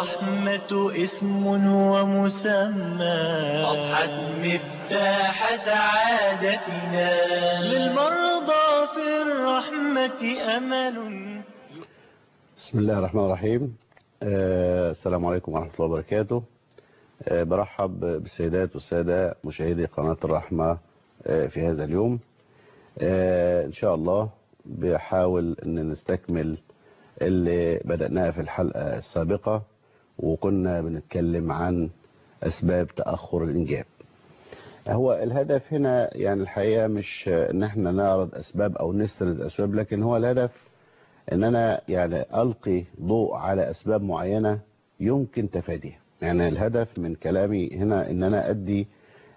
الرحمة اسم ومسمى أضحت مفتاح سعادتنا للمرضى في الرحمة أمل بسم الله الرحمن الرحيم آه السلام عليكم ورحمة الله وبركاته آه برحب بالسيدات والسادة مشاهدي قناة الرحمة آه في هذا اليوم إن شاء الله بحاول أن نستكمل اللي بدأناه في الحلقة السابقة وكنا بنتكلم عن أسباب تأخر الإنجاب هو الهدف هنا يعني الحقيقة مش ان احنا نعرض أسباب أو نسرد أسباب لكن هو الهدف ان انا يعني ألقي ضوء على أسباب معينة يمكن تفاديها يعني الهدف من كلامي هنا ان انا أدي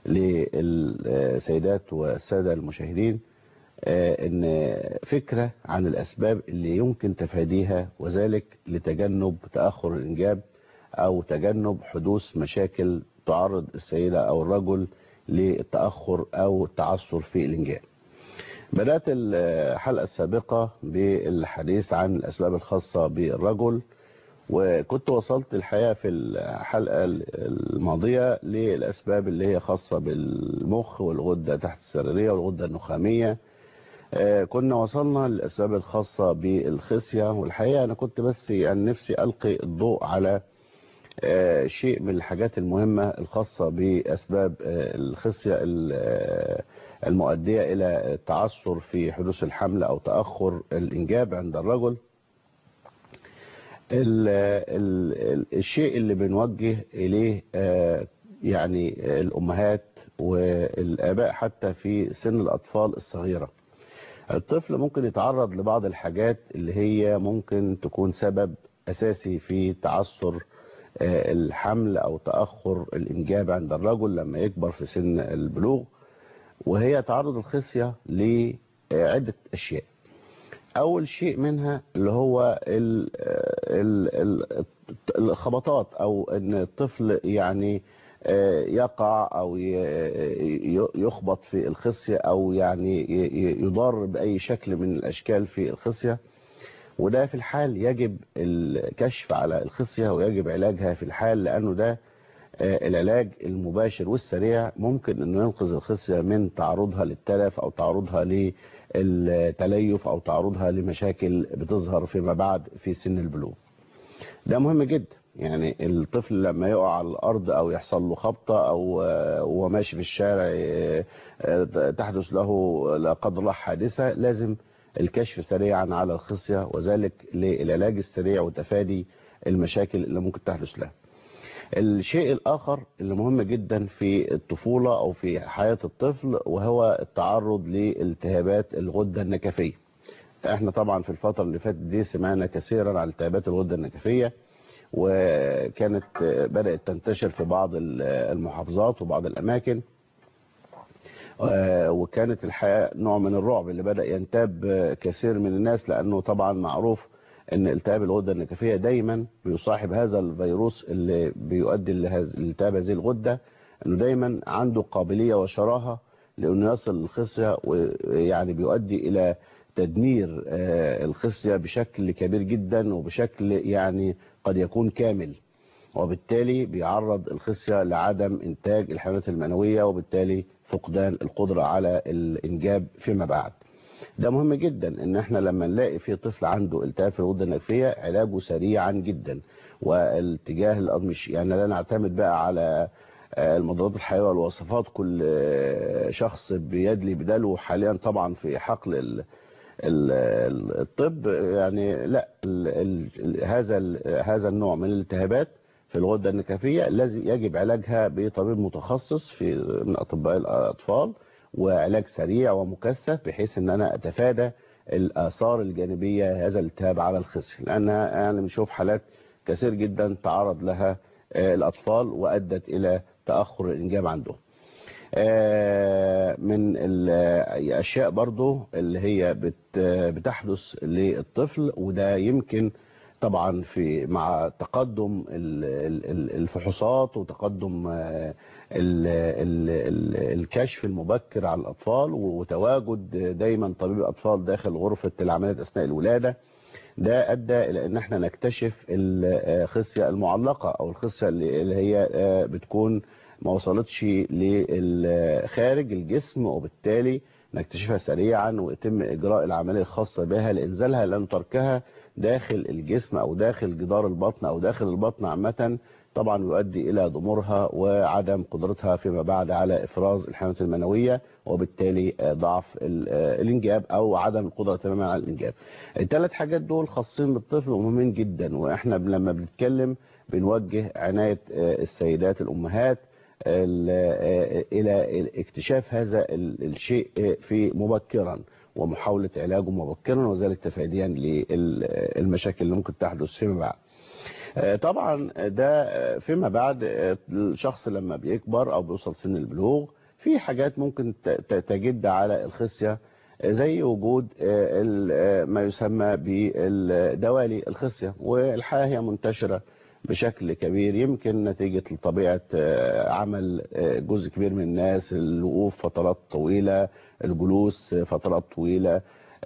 للسيدات والسادة المشاهدين ان فكرة عن الأسباب اللي يمكن تفاديها وذلك لتجنب تأخر الإنجاب أو تجنب حدوث مشاكل تعرض السيدة أو الرجل للتأخر أو التعثر في الإنجاب بدأت الحلقة السابقة بالحديث عن الأسباب الخاصة بالرجل وكنت وصلت الحقيقة في الحلقة الماضية للأسباب اللي هي خاصة بالمخ والغدة تحت السريرية والغدة النخامية كنا وصلنا للأسباب الخاصة بالخصية والحقيقة أنا كنت بس يعني نفسي ألقي الضوء على شيء من الحاجات المهمة الخاصة بأسباب الخصية المؤدية إلى التعثر في حدوث الحمل أو تأخر الإنجاب عند الرجل ال ال الشيء اللي بنوجه إليه يعني الأمهات والآباء حتى في سن الأطفال الصغيرة الطفل ممكن يتعرض لبعض الحاجات اللي هي ممكن تكون سبب أساسي في تعثر الحمل أو تأخر الإنجاب عند الرجل لما يكبر في سن البلوغ وهي تعرض الخصية لعدة أشياء أول شيء منها اللي هو الخبطات أو أن الطفل يعني يقع أو يخبط في الخصية أو يعني يضر بأي شكل من الأشكال في الخصية وده في الحال يجب الكشف على الخصية ويجب علاجها في الحال لأنه ده العلاج المباشر والسريع ممكن أنه ينقذ الخصية من تعرضها للتلف أو تعرضها للتليف أو تعرضها لمشاكل بتظهر فيما بعد في سن البلوغ ده مهم جدا يعني الطفل لما يقع على الأرض أو يحصل له خبطة أو هو ماشي في الشارع تحدث له لا قدر الله حادثة لازم الكشف سريعا على الخصية وذلك للعلاج السريع وتفادي المشاكل اللي ممكن تحدث لها الشيء الآخر اللي مهم جدا في الطفولة أو في حياة الطفل وهو التعرض لالتهابات الغدة النكفية احنا طبعا في الفترة اللي فاتت دي سمعنا كثيرا عن التهابات الغدة النكفية وكانت بدأت تنتشر في بعض المحافظات وبعض الأماكن وكانت الحقيقة نوع من الرعب اللي بدأ ينتاب كثير من الناس لأنه طبعا معروف ان التهاب الغدة النكفية دايما بيصاحب هذا الفيروس اللي بيؤدي لالتهاب هذه الغدة انه دايما عنده قابلية وشراهة لانه يصل الخصية ويعني بيؤدي الى تدمير الخصية بشكل كبير جدا وبشكل يعني قد يكون كامل وبالتالي بيعرض الخصية لعدم انتاج الحيوانات المنوية وبالتالي فقدان القدرة على الانجاب فيما بعد ده مهم جدا ان احنا لما نلاقي في طفل عنده التهاب في الغده النكفيه علاجه سريعا جدا والاتجاه مش يعني لا نعتمد بقى على المضادات الحيويه والوصفات كل شخص بيدلي بدلو حاليا طبعا في حقل ال ال الطب يعني لا ال ال هذا هذا النوع من الالتهابات في الغده النكفيه لازم يجب علاجها بطبيب متخصص في من اطباء الاطفال وعلاج سريع ومكثف بحيث ان انا اتفادى الاثار الجانبيه هذا الالتهاب على الخصيه لان يعني بنشوف حالات كثير جدا تعرض لها الاطفال وادت الى تاخر الانجاب عندهم من الاشياء برضو اللي هي بتحدث للطفل وده يمكن طبعا في مع تقدم الفحوصات وتقدم الكشف المبكر على الأطفال وتواجد دايما طبيب أطفال داخل غرفة العمليات أثناء الولادة ده ادى الى ان احنا نكتشف الخصيه المعلقه او الخصيه اللي هي بتكون ما وصلتش لخارج الجسم وبالتالي نكتشفها سريعا ويتم اجراء العمليه الخاصه بها لانزالها لان تركها داخل الجسم او داخل جدار البطن او داخل البطن عامه طبعا يؤدي الى ضمورها وعدم قدرتها فيما بعد على افراز الحيوانات المنويه وبالتالي ضعف الانجاب او عدم القدره تماما على الانجاب. الثلاث حاجات دول خاصين بالطفل ومهمين جدا واحنا لما بنتكلم بنوجه عنايه السيدات الامهات الى اكتشاف هذا الشيء في مبكرا ومحاوله علاجه مبكرا وذلك تفاديا للمشاكل اللي ممكن تحدث فيما بعد. طبعا ده فيما بعد الشخص لما بيكبر او بيوصل سن البلوغ في حاجات ممكن تجد على الخصية زي وجود ما يسمى بالدوالي الخصية والحقيقة هي منتشرة بشكل كبير يمكن نتيجة لطبيعة عمل جزء كبير من الناس الوقوف فترات طويلة الجلوس فترات طويلة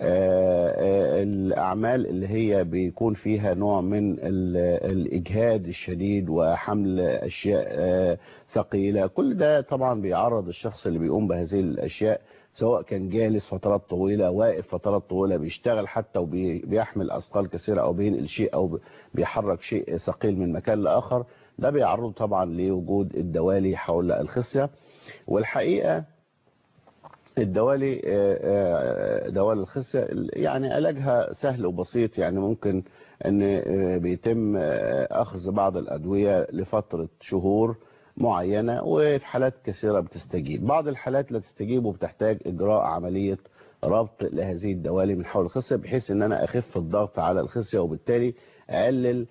الأعمال اللي هي بيكون فيها نوع من الإجهاد الشديد وحمل أشياء ثقيلة كل ده طبعا بيعرض الشخص اللي بيقوم بهذه الأشياء سواء كان جالس فترات طويلة واقف فترات طويلة بيشتغل حتى وبيحمل أثقال كثيرة أو بينقل شيء أو بيحرك شيء ثقيل من مكان لآخر ده بيعرضه طبعا لوجود الدوالي حول الخصية والحقيقة الدوالي دوالي الخصية يعني علاجها سهل وبسيط يعني ممكن ان بيتم اخذ بعض الادوية لفترة شهور معينة وفي حالات كثيرة بتستجيب بعض الحالات لا تستجيب وبتحتاج اجراء عملية ربط لهذه الدوالي من حول الخصية بحيث ان انا اخف الضغط على الخصية وبالتالي اقلل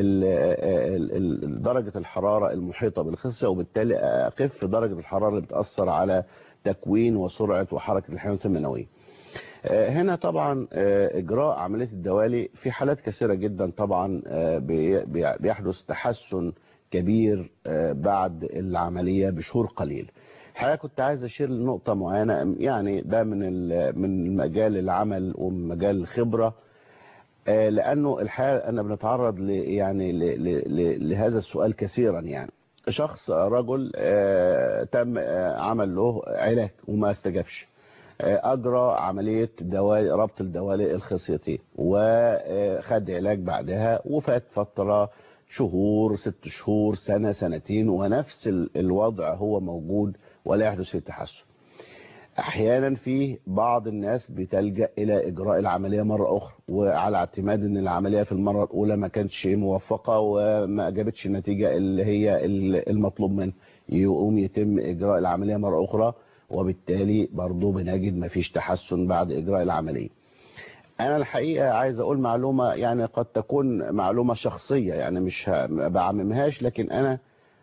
درجة الحرارة المحيطة بالخصية وبالتالي اخف درجة الحرارة اللي بتأثر على تكوين وسرعة وحركة الحيوانات المنوية هنا طبعا اجراء عملية الدوالي في حالات كثيرة جدا طبعا بيحدث تحسن كبير بعد العملية بشهور قليل الحقيقة كنت عايز اشير لنقطة معينة يعني ده من من مجال العمل ومن مجال الخبرة لانه الحقيقة انا بنتعرض ل يعني لهذا السؤال كثيرا يعني شخص رجل تم عمل له علاج وما استجابش اجرى عملية دوالي ربط الدوالي الخصيتين وخد علاج بعدها وفات فترة شهور ست شهور سنة سنتين ونفس الوضع هو موجود ولا يحدث فيه تحسن احيانا في بعض الناس بتلجأ الى اجراء العملية مرة اخرى وعلى اعتماد ان العملية في المرة الاولى ما كانتش موفقة وما اجابتش النتيجة اللي هي المطلوب منه يقوم يتم اجراء العملية مرة اخرى وبالتالي برضه بنجد ما فيش تحسن بعد اجراء العملية انا الحقيقة عايز اقول معلومة يعني قد تكون معلومة شخصية يعني مش بعممهاش لكن انا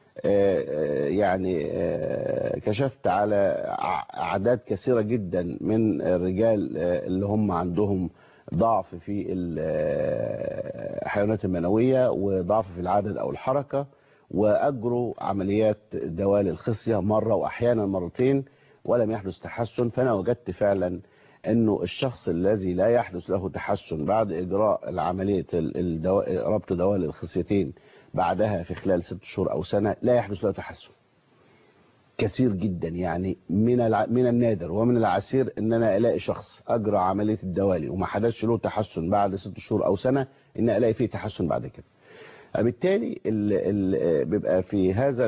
يعني كشفت على اعداد كثيرة جدا من الرجال اللي هم عندهم ضعف في الحيوانات المنوية وضعف في العدد او الحركة واجروا عمليات دوالي الخصية مرة واحيانا مرتين ولم يحدث تحسن فانا وجدت فعلا انه الشخص الذي لا يحدث له تحسن بعد اجراء العملية الدو... ربط دوالي الخصيتين بعدها في خلال ست شهور او سنة لا يحدث له تحسن كثير جدا يعني من الع... من النادر ومن العسير ان انا الاقي شخص اجرى عملية الدوالي وما حدثش له تحسن بعد ست شهور او سنة ان الاقي فيه تحسن بعد كده بالتالي ال ال بيبقى في هذا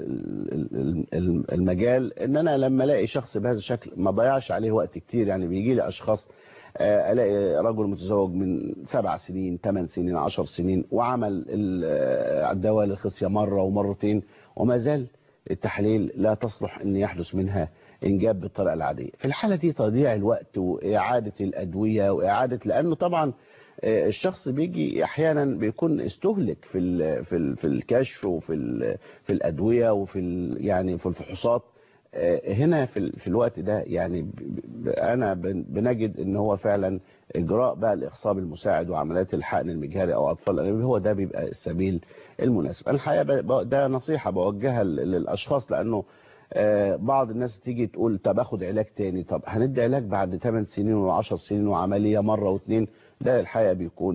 المجال ان انا لما الاقي شخص بهذا الشكل ما ضيعش عليه وقت كتير يعني بيجي لي اشخاص الاقي رجل متزوج من سبع سنين ثمان سنين عشر سنين وعمل الدوالي الخصية مرة ومرتين وما زال التحليل لا تصلح ان يحدث منها انجاب بالطريقة العادية في الحالة دي تضييع الوقت واعادة الادوية واعادة لانه طبعا الشخص بيجي احيانا بيكون استهلك في ال في ال في الكشف وفي ال في الادويه وفي ال يعني في الفحوصات هنا في في الوقت ده يعني انا بنجد ان هو فعلا اجراء بقى الاخصاب المساعد وعمليات الحقن المجهري او اطفال الانابيب هو ده بيبقى السبيل المناسب الحقيقه ده نصيحه بوجهها للاشخاص لانه بعض الناس تيجي تقول طب اخد علاج تاني طب هندي علاج بعد 8 سنين و10 سنين وعمليه مره واثنين ده الحقيقه بيكون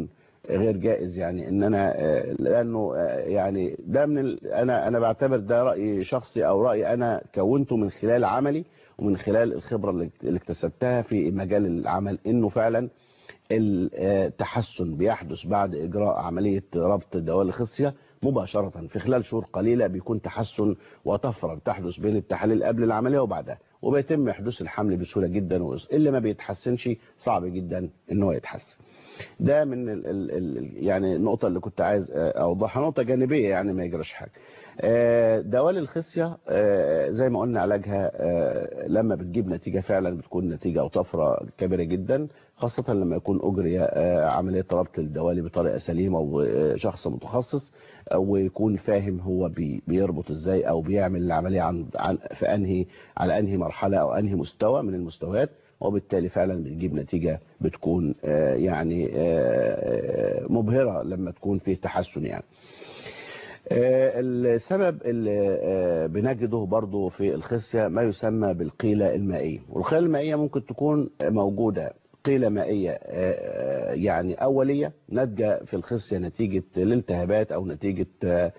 غير جائز يعني ان انا آه، لانه آه، يعني ده من ال... انا انا بعتبر ده راي شخصي او راي انا كونته من خلال عملي ومن خلال الخبره اللي اللي اكتسبتها في مجال العمل انه فعلا التحسن بيحدث بعد اجراء عمليه ربط دوال الخصيه مباشره في خلال شهور قليله بيكون تحسن وطفره بتحدث بين التحاليل قبل العمليه وبعدها وبيتم حدوث الحمل بسهوله جدا وإس- اللي ما بيتحسنش صعب جدا ان هو يتحسن ده من ال ال ال يعني النقطة اللي كنت عايز آه، أوضحها نقطة جانبية يعني ما يجراش حاجة آه، دوال الخصية آه، زي ما قلنا علاجها آه، لما بتجيب نتيجة فعلا بتكون نتيجة أو طفرة كبيرة جدا خاصة لما يكون أجري آه، عملية ربط الدوالي بطريقة سليمة وشخص متخصص آه، ويكون فاهم هو بي- بيربط ازاي او بيعمل العملية عن عن في انهي على انهي مرحلة او انهي مستوى من المستويات وبالتالي فعلا بتجيب نتيجة بتكون آه، يعني آه، آه، مبهرة لما تكون فيه تحسن يعني آه، السبب اللي آه، بنجده برضو في الخصية ما يسمى بالقيلة المائية والقيلة المائية ممكن تكون موجودة قيلة مائية آه، يعني أولية ناتجة في الخصية نتيجة الالتهابات أو نتيجة آه،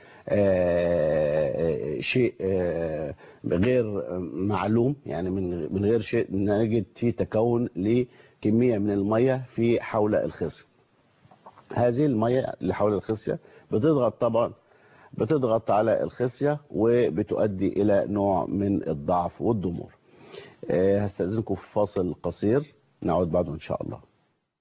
آه، شيء آه، غير معلوم يعني من من غير شيء نجد فيه تكون لكمية من المية في حول الخصية هذه المية اللي حول الخصية بتضغط طبعا بتضغط على الخصية وبتؤدي إلى نوع من الضعف والضمور آه، هستأذنكم في فاصل قصير نعود بعده إن شاء الله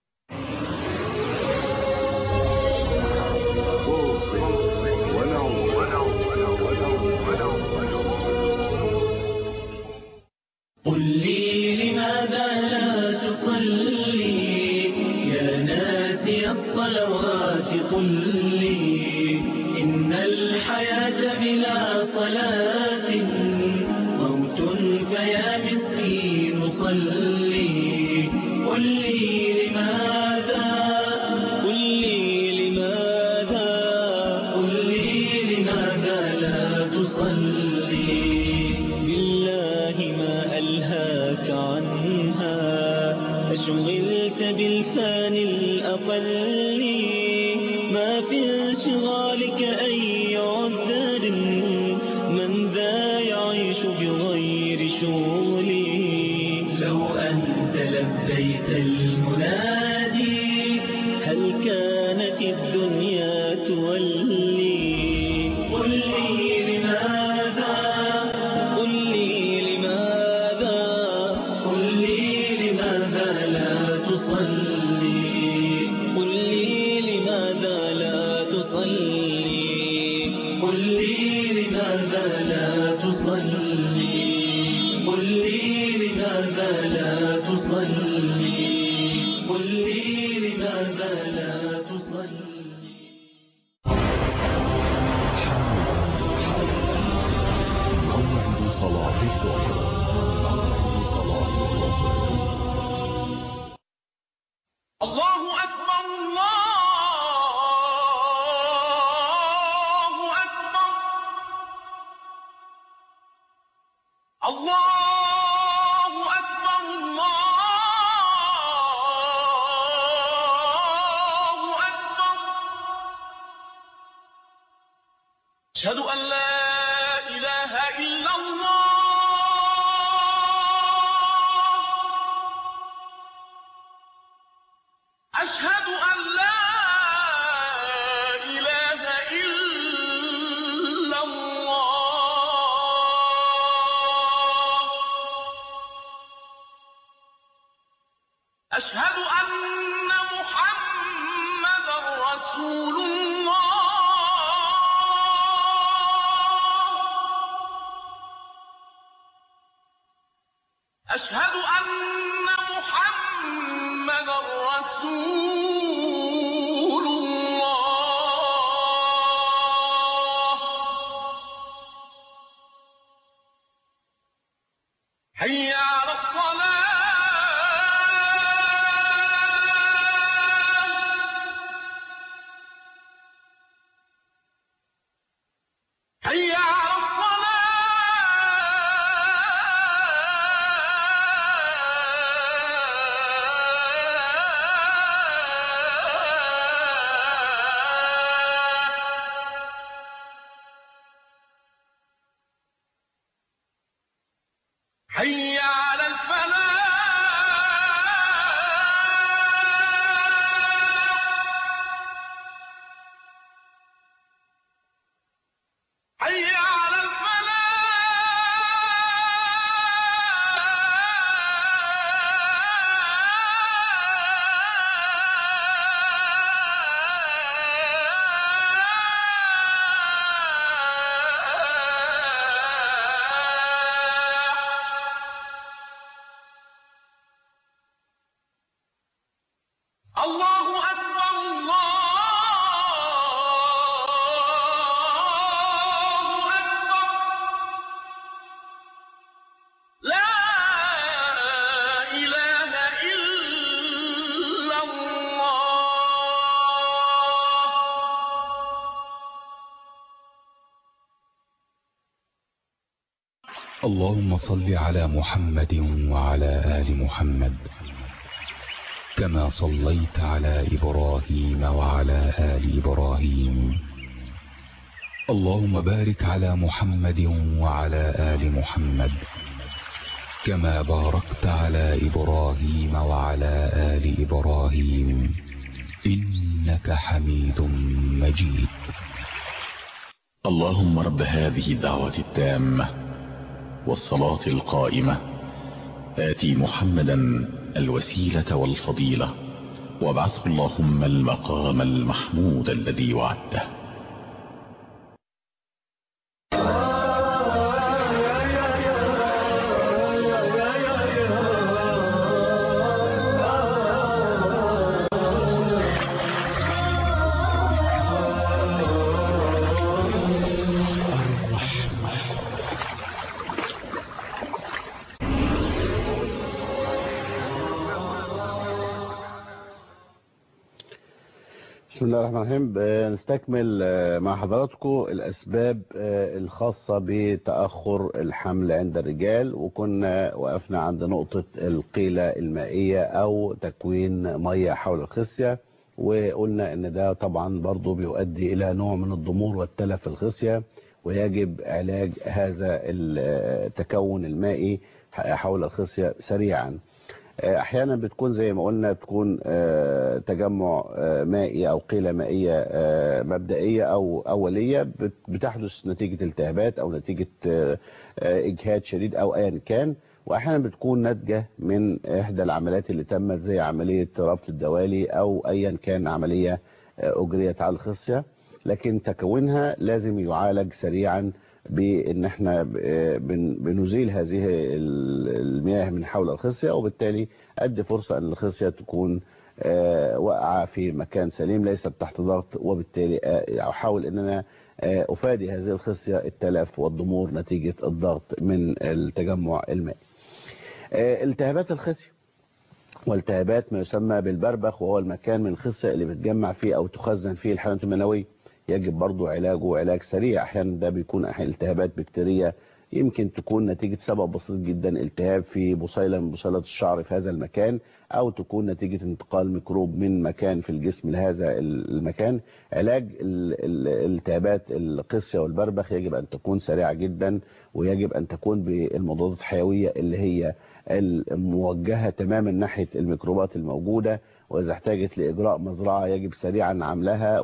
قل لي لماذا لا تصلي يا ناسي الصلوات قل لي إن الحياة بلا صلاة موت فيا مسكين صلي قل لي لماذا قل لي لماذا قل لي لماذا لا تصلي بالله ما ألهاك عنها أشغلت بالفان الأقل ما في انشغالك أي عذر من ذا يعيش بغير شغلي لو أنت لبيت المنادي هل كانت الدنيا تولي قل لي لماذا قل لي لماذا قل لي لماذا لا تصلي قل لي لماذا لا تصلي قل لي لماذا لا تصلي قل لي لماذا لا تصلي قل لي لماذا لا تصلي موعد صلاة الظهر موعد صلاة الظهر الله أكبر الله أكبر الله أكبر الله أكبر أشهد أن لا إله إلا الله أشهد أن لا إله إلا الله أشهد أن محمدا رسول الله أشهد أن محمدا رسول الله حي على الصلاة حي على حي على الفلاح حي على الفلاح الله أكبر الله أكبر لا إله إلا الله اللهم صل على محمد وعلى آل محمد كما صليت على إبراهيم وعلى آل إبراهيم اللهم بارك على محمد وعلى آل محمد كما باركت على إبراهيم وعلى آل إبراهيم إنك حميد مجيد اللهم رب هذه الدعوة التامة والصلاة القائمة آتي محمدا الوسيلة والفضيلة وابعثه اللهم المقام المحمود الذي وعدته بسم الله الرحمن الرحيم بنستكمل آه، مع حضراتكم الأسباب آه، الخاصة بتأخر الحمل عند الرجال وكنا وقفنا عند نقطة القيلة المائية أو تكوين مية حول الخصية وقلنا ان ده طبعا برضو بيؤدي الى نوع من الضمور والتلف في الخصية ويجب علاج هذا التكون المائي حول الخصية سريعا احيانا بتكون زي ما قلنا بتكون آه، تجمع آه، مائي او قيلة مائية آه، مبدئية او اولية بت- بتحدث نتيجة التهابات او نتيجة آه، آه، اجهاد شديد او ايا كان واحيانا بتكون ناتجة من احدى العمليات اللي تمت زي عملية ربط الدوالي او ايا كان عملية آه، اجريت على الخصية لكن تكوينها لازم يعالج سريعا بان احنا ب- بن- بنزيل هذه ال- المياه من حول الخصية وبالتالي ادي فرصة ان الخصية تكون آه، واقعة في مكان سليم ليست تحت ضغط وبالتالي آه، احاول ان انا آه، افادي هذه الخصية التلف والضمور نتيجة الضغط من التجمع المائي آه، التهابات الخصية والتهابات ما يسمى بالبربخ وهو المكان من الخصية اللي بتجمع فيه او تخزن فيه الحيوانات المنوية يجب برضو علاجه علاج سريع احيانا ده بيكون أحيانا التهابات بكتيرية يمكن تكون نتيجة سبب بسيط جدا التهاب في بصيلة من بصيلات الشعر في هذا المكان او تكون نتيجة انتقال ميكروب من مكان في الجسم لهذا المكان علاج ال- ال- الالتهابات القصية والبربخ يجب ان تكون سريعة جدا ويجب ان تكون بالمضادات الحيوية اللي هي الموجهة تماما ناحية الميكروبات الموجودة وإذا احتاجت لإجراء مزرعة يجب سريعا عملها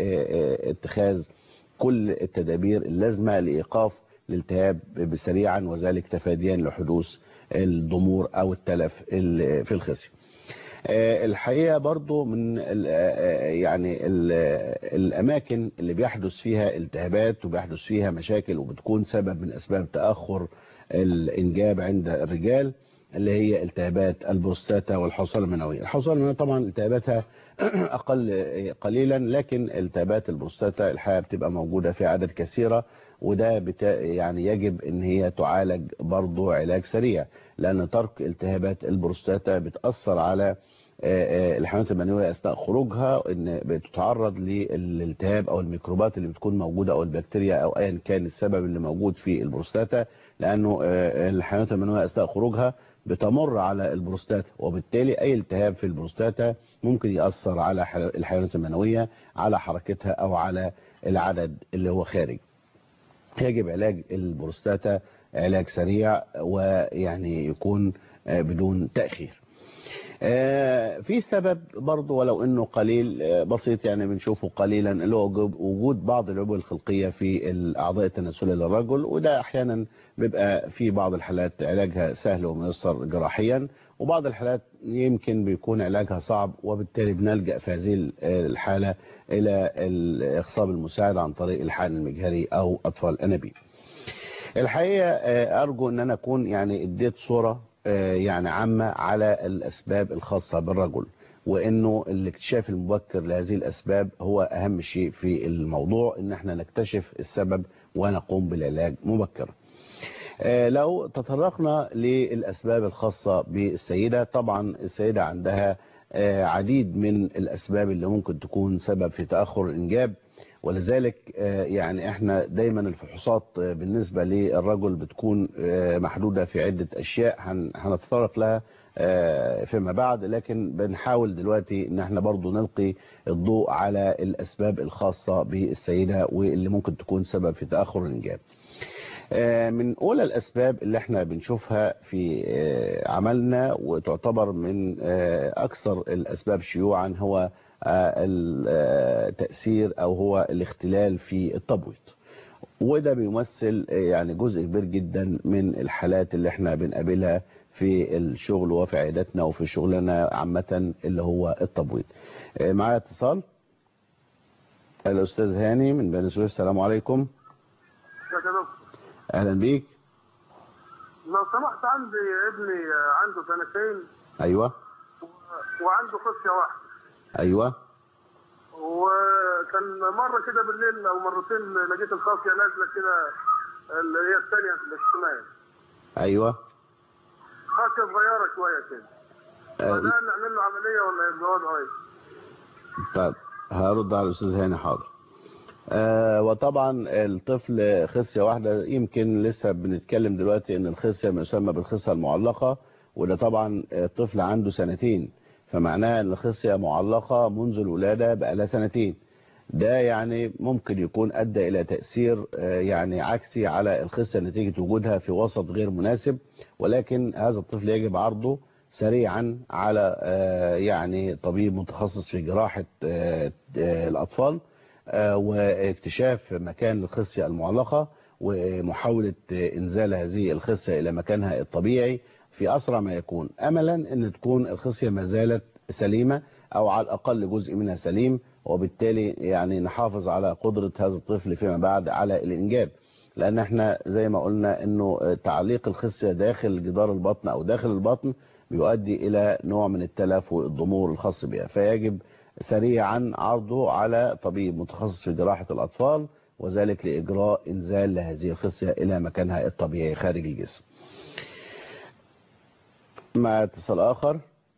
واتخاذ كل التدابير اللازمة لإيقاف الالتهاب بسريعا وذلك تفاديا لحدوث الضمور أو التلف ال- في الخصية آه، الحقيقة برضو من ال- آه، يعني ال- الأماكن اللي بيحدث فيها التهابات وبيحدث فيها مشاكل وبتكون سبب من أسباب تأخر الإنجاب عند الرجال اللي هي التهابات البروستاتا والحوصلة المنوية الحوصلة المنوية طبعا التهاباتها أقل قليلا لكن التهابات البروستاتا الحقيقة بتبقى موجودة في عدد كثيرة وده بتا يعني يجب ان هي تعالج برضو علاج سريع لان ترك التهابات البروستاتا بتأثر على آه، آه، الحيوانات المنوية اثناء خروجها ان بتتعرض للالتهاب او الميكروبات اللي بتكون موجودة او البكتيريا او ايا كان السبب اللي موجود في البروستاتا لانه آه، الحيوانات المنوية اثناء خروجها بتمر على البروستاتا وبالتالي اي التهاب في البروستاتا ممكن يأثر على ح- الحيوانات المنوية على حركتها او على العدد اللي هو خارج يجب علاج البروستاتا علاج سريع ويعني يكون آه، بدون تأخير آه، في سبب برضه ولو انه قليل آه، بسيط يعني بنشوفه قليلا اللي هو وجود- وجود بعض العيوب الخلقيه في الاعضاء التناسليه للرجل وده احيانا بيبقى في بعض الحالات علاجها سهل وميسر جراحيا وبعض الحالات يمكن بيكون علاجها صعب وبالتالي بنلجا في هذه ال- الحاله الى الاخصاب المساعد عن طريق الحقن المجهري او اطفال انابيب. الحقيقه آه، ارجو ان انا اكون يعني اديت صوره آه، يعني عامه على الاسباب الخاصه بالرجل وانه الاكتشاف المبكر لهذه الاسباب هو اهم شيء في الموضوع ان احنا نكتشف السبب ونقوم بالعلاج مبكرا. آه، لو تطرقنا للأسباب الخاصة بالسيدة طبعا السيدة عندها آه، عديد من الأسباب اللي ممكن تكون سبب في تأخر الإنجاب ولذلك آه، يعني احنا دايما الفحوصات آه، بالنسبة للرجل بتكون آه، محدودة في عدة أشياء هن- هنتطرق لها آه، فيما بعد لكن بنحاول دلوقتي ان احنا برضو نلقي الضوء على الأسباب الخاصة بالسيدة واللي ممكن تكون سبب في تأخر الإنجاب آه، من أولى الأسباب اللي احنا بنشوفها في آه، عملنا وتعتبر من آه، أكثر الأسباب شيوعا هو آه، التأثير أو هو الاختلال في التبويض وده بيمثل آه، يعني جزء كبير جدا من الحالات اللي احنا بنقابلها في الشغل وفي عياداتنا وفي شغلنا عامة اللي هو التبويض آه، معايا اتصال الأستاذ هاني من بني سويف السلام عليكم يا دكتور أهلا بيك لو سمحت عندي ابني عنده سنتين أيوه وعنده خصية واحدة أيوه وكان مرة كده بالليل أو مرتين لقيت الخاصية نازلة كده اللي هي الثانية في الشمال أيوه خاصية صغيرة شوية كده آه، فده نعمل له عملية ولا يبقى وضعه ايه؟ طيب هرد على الأستاذ هاني حاضر آه وطبعا الطفل خصية واحدة يمكن لسه بنتكلم دلوقتي ان الخصية ما يسمى بالخصية المعلقة وده طبعا الطفل عنده سنتين فمعناه ان الخصية معلقة منذ الولادة بقالها سنتين ده يعني ممكن يكون ادى الى تأثير آه، يعني عكسي على الخصية نتيجة وجودها في وسط غير مناسب ولكن هذا الطفل يجب عرضه سريعا على آه، يعني طبيب متخصص في جراحة آه، آه، الأطفال آه، واكتشاف مكان الخصية المعلقة ومحاولة آه، إنزال هذه الخصية إلى مكانها الطبيعي في أسرع ما يكون أملا أن تكون الخصية ما زالت سليمة أو على الأقل جزء منها سليم وبالتالي يعني نحافظ على قدرة هذا الطفل فيما بعد على الإنجاب لأن احنا زي ما قلنا أنه تعليق الخصية داخل جدار البطن أو داخل البطن بيؤدي إلى نوع من التلف والضمور الخاص بها فيجب سريعا عرضه على طبيب متخصص في جراحة الأطفال وذلك لإجراء إنزال لهذه الخصية إلى مكانها الطبيعي خارج الجسم مع اتصال آخر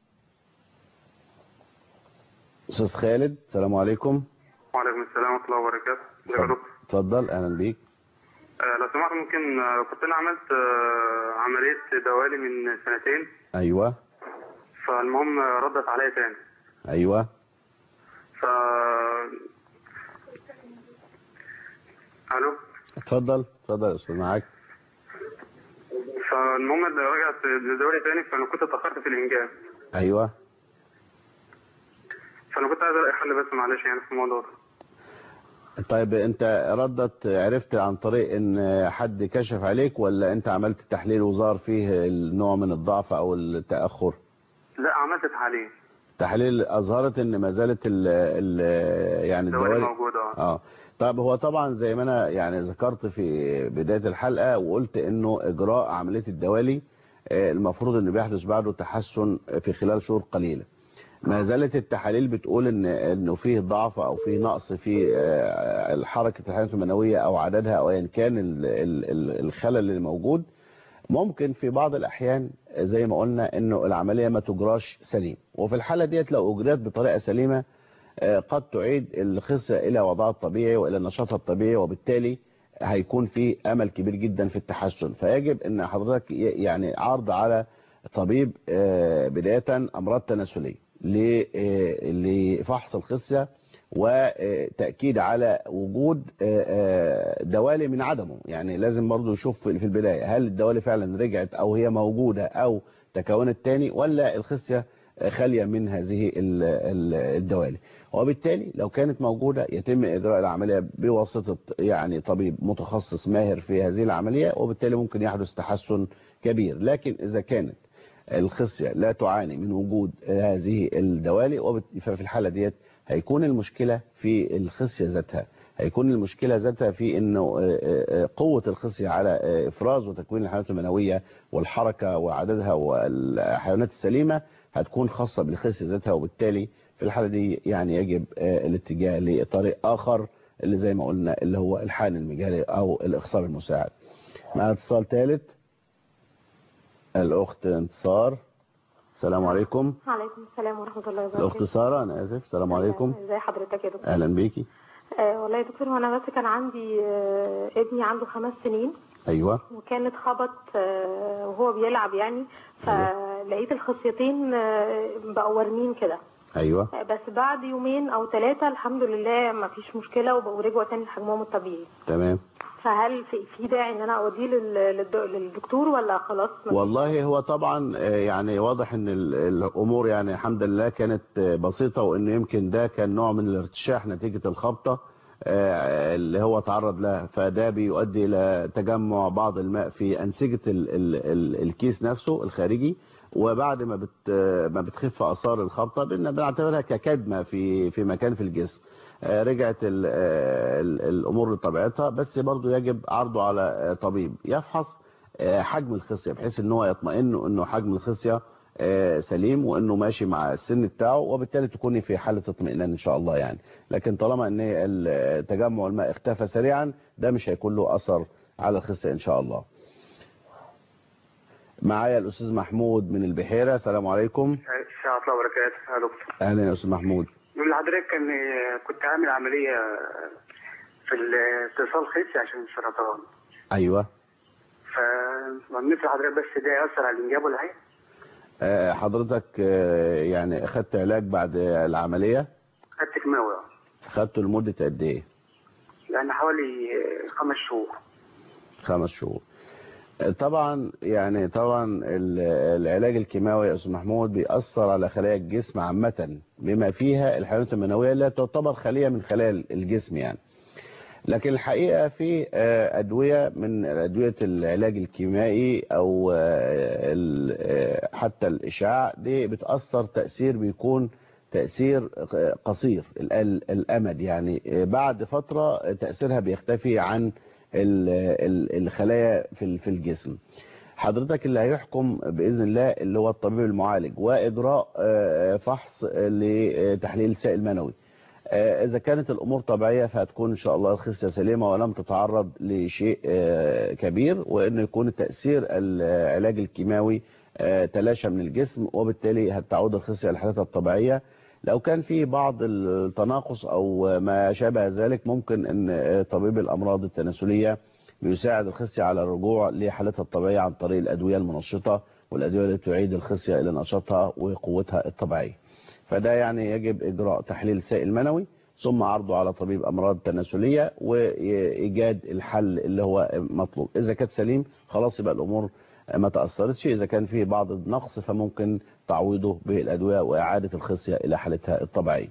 أستاذ خالد السلام عليكم وعليكم السلام ورحمة الله وبركاته ازيك يا دكتور؟ اتفضل أهلا بيك آه، لو سمحت ممكن آه، كنت أنا عملت آه، عملية دوالي من سنتين أيوة فالمهم آه، ردت عليا تاني أيوة ف الو اتفضل اتفضل يا أستاذ معاك فالمهم اللي رجعت لدوري تاني فانا كنت اتاخرت في الانجاب أيوة فانا كنت عايز الاقي حل بس معلش يعني في الموضوع ده طيب انت ردت عرفت عن طريق ان حد كشف عليك ولا انت عملت تحليل وظهر فيه النوع من الضعف او التأخر لا عملت تحاليل تحليل اظهرت ان ما زالت ال ال يعني الدوالي الدوالي موجوده اه اه طب هو طبعا زي ما انا يعني ذكرت في بداية الحلقة وقلت انه اجراء عملية الدوالي آه، المفروض انه بيحدث بعده تحسن في خلال شهور قليلة ما زالت التحاليل بتقول ان انه فيه ضعف او فيه نقص في آه، الحركة الحيوانات المنوية او عددها او ايا كان ال- ال- ال- الخلل اللي موجود ممكن في بعض الاحيان زي ما قلنا انه العملية ما تجراش سليم وفي الحالة ديت لو اجريت بطريقة سليمة آه، قد تعيد الخصية إلى وضعها الطبيعي وإلى نشاطها الطبيعي وبالتالي هيكون في أمل كبير جدا في التحسن فيجب أن حضرتك ي- يعني عرض على طبيب آه، بداية أمراض تناسلية ل- آه، لفحص الخصية وتأكيد على وجود آه، آه، دوالي من عدمه يعني لازم برضو يشوف في في البداية هل الدوالي فعلا رجعت أو هي موجودة أو تكونت تاني ولا الخصية خالية من هذه ال- ال- الدوالي وبالتالي لو كانت موجودة يتم إجراء العملية بواسطة يعني طبيب متخصص ماهر في هذه العملية وبالتالي ممكن يحدث تحسن كبير لكن إذا كانت الخصية لا تعاني من وجود هذه الدوالي وبت- ففي الحالة ديت هيكون المشكلة في الخصية ذاتها هيكون المشكلة ذاتها في انه آه، آه، قوة الخصية على آه، افراز وتكوين الحيوانات المنوية والحركة وعددها والحيوانات السليمة هتكون خاصة بالخصية ذاتها وبالتالي في الحالة دي يعني يجب آه، الاتجاه لطريق اخر اللي زي ما قلنا اللي هو الحان المجالي او الاخصاب المساعد مع اتصال ثالث الاخت انتصار السلام عليكم وعليكم السلام ورحمة الله الاخت وبركاته سارة انا اسف السلام عليكم ازي حضرتك يا دكتور اهلا بيكي آه والله يا دكتور وانا بس كان عندي آه ابني عنده خمس سنين ايوه وكان اتخبط آه وهو بيلعب يعني فلقيت الخصيتين آه بقوا وارمين كده ايوه آه بس بعد يومين او ثلاثة الحمد لله ما فيش مشكلة وبقوا رجعوا تاني لحجمهم الطبيعي تمام فهل في في داعي ان انا اوديه لل- للد- للدكتور ولا خلاص ما فيش؟ والله هو طبعا آه، يعني واضح ان ال- الامور يعني الحمد لله كانت آه، بسيطه وان يمكن ده كان نوع من الارتشاح نتيجه الخبطه آه، اللي هو تعرض لها فده بيؤدي الى تجمع بعض الماء في انسجه ال ال ال الكيس نفسه الخارجي وبعد ما بت ما بتخف اثار الخبطه بن- بنعتبرها ككدمه في في مكان في الجسم آه، رجعت ال ال الامور لطبيعتها بس برضو يجب عرضه على آه، طبيب يفحص آه، حجم الخصيه بحيث ان هو يطمئن انه حجم الخصيه آه، سليم وانه ماشي مع السن بتاعه وبالتالي تكوني في حاله اطمئنان ان شاء الله يعني لكن طالما ان ال- تجمع الماء اختفى سريعا ده مش هيكون له اثر على الخصيه ان شاء الله معايا الاستاذ محمود من البحيره السلام عليكم السلام الله وبركاته يا دكتور اهلا يا استاذ محمود يقول لحضرتك ان كنت عامل عمليه في الاتصال خصي عشان السرطان ايوه فممنوع حضرتك بس ده ياثر على الانجاب ولا حاجه؟ آه، حضرتك آه، يعني اخدت علاج بعد العمليه خدت كيماوي خدته لمده قد ايه يعني حوالي خمس شهور خمس شهور طبعا يعني طبعا ال- العلاج الكيماوي يا استاذ محمود بيأثر على خلايا الجسم عامة بما فيها الحيوانات المنوية اللي تعتبر خلية من خلايا الجسم يعني لكن الحقيقة في آه، أدوية من أدوية العلاج الكيميائي أو آه، ال- آه، حتى الإشعاع دي بتأثر تأثير بيكون تأثير قصير ال- ال- الأمد يعني آه، بعد فترة تأثيرها بيختفي عن ال- ال- الخلايا في ال- في الجسم حضرتك اللي هيحكم بإذن الله اللي هو الطبيب المعالج وإجراء آه، فحص لتحليل سائل منوي آه، إذا كانت الأمور طبيعية فهتكون إن شاء الله الخصية سليمة ولم تتعرض لشيء آه، كبير وإنه يكون تأثير العلاج الكيماوي آه، تلاشى من الجسم وبالتالي هتعود الخصية لحالتها الطبيعية لو كان في بعض التناقص أو ما شابه ذلك ممكن أن آه، طبيب الأمراض التناسلية بيساعد الخصية على الرجوع لحالتها الطبيعية عن طريق الأدوية المنشطة والأدوية التي تعيد الخصية إلى نشاطها وقوتها الطبيعية فده يعني يجب إجراء تحليل سائل منوي ثم عرضه على طبيب أمراض تناسلية وإيجاد الحل اللي هو مطلوب إذا كانت سليم خلاص يبقى الأمور ما تأثرتش إذا كان في بعض النقص فممكن تعويضه بالأدوية وإعادة الخصية إلى حالتها الطبيعية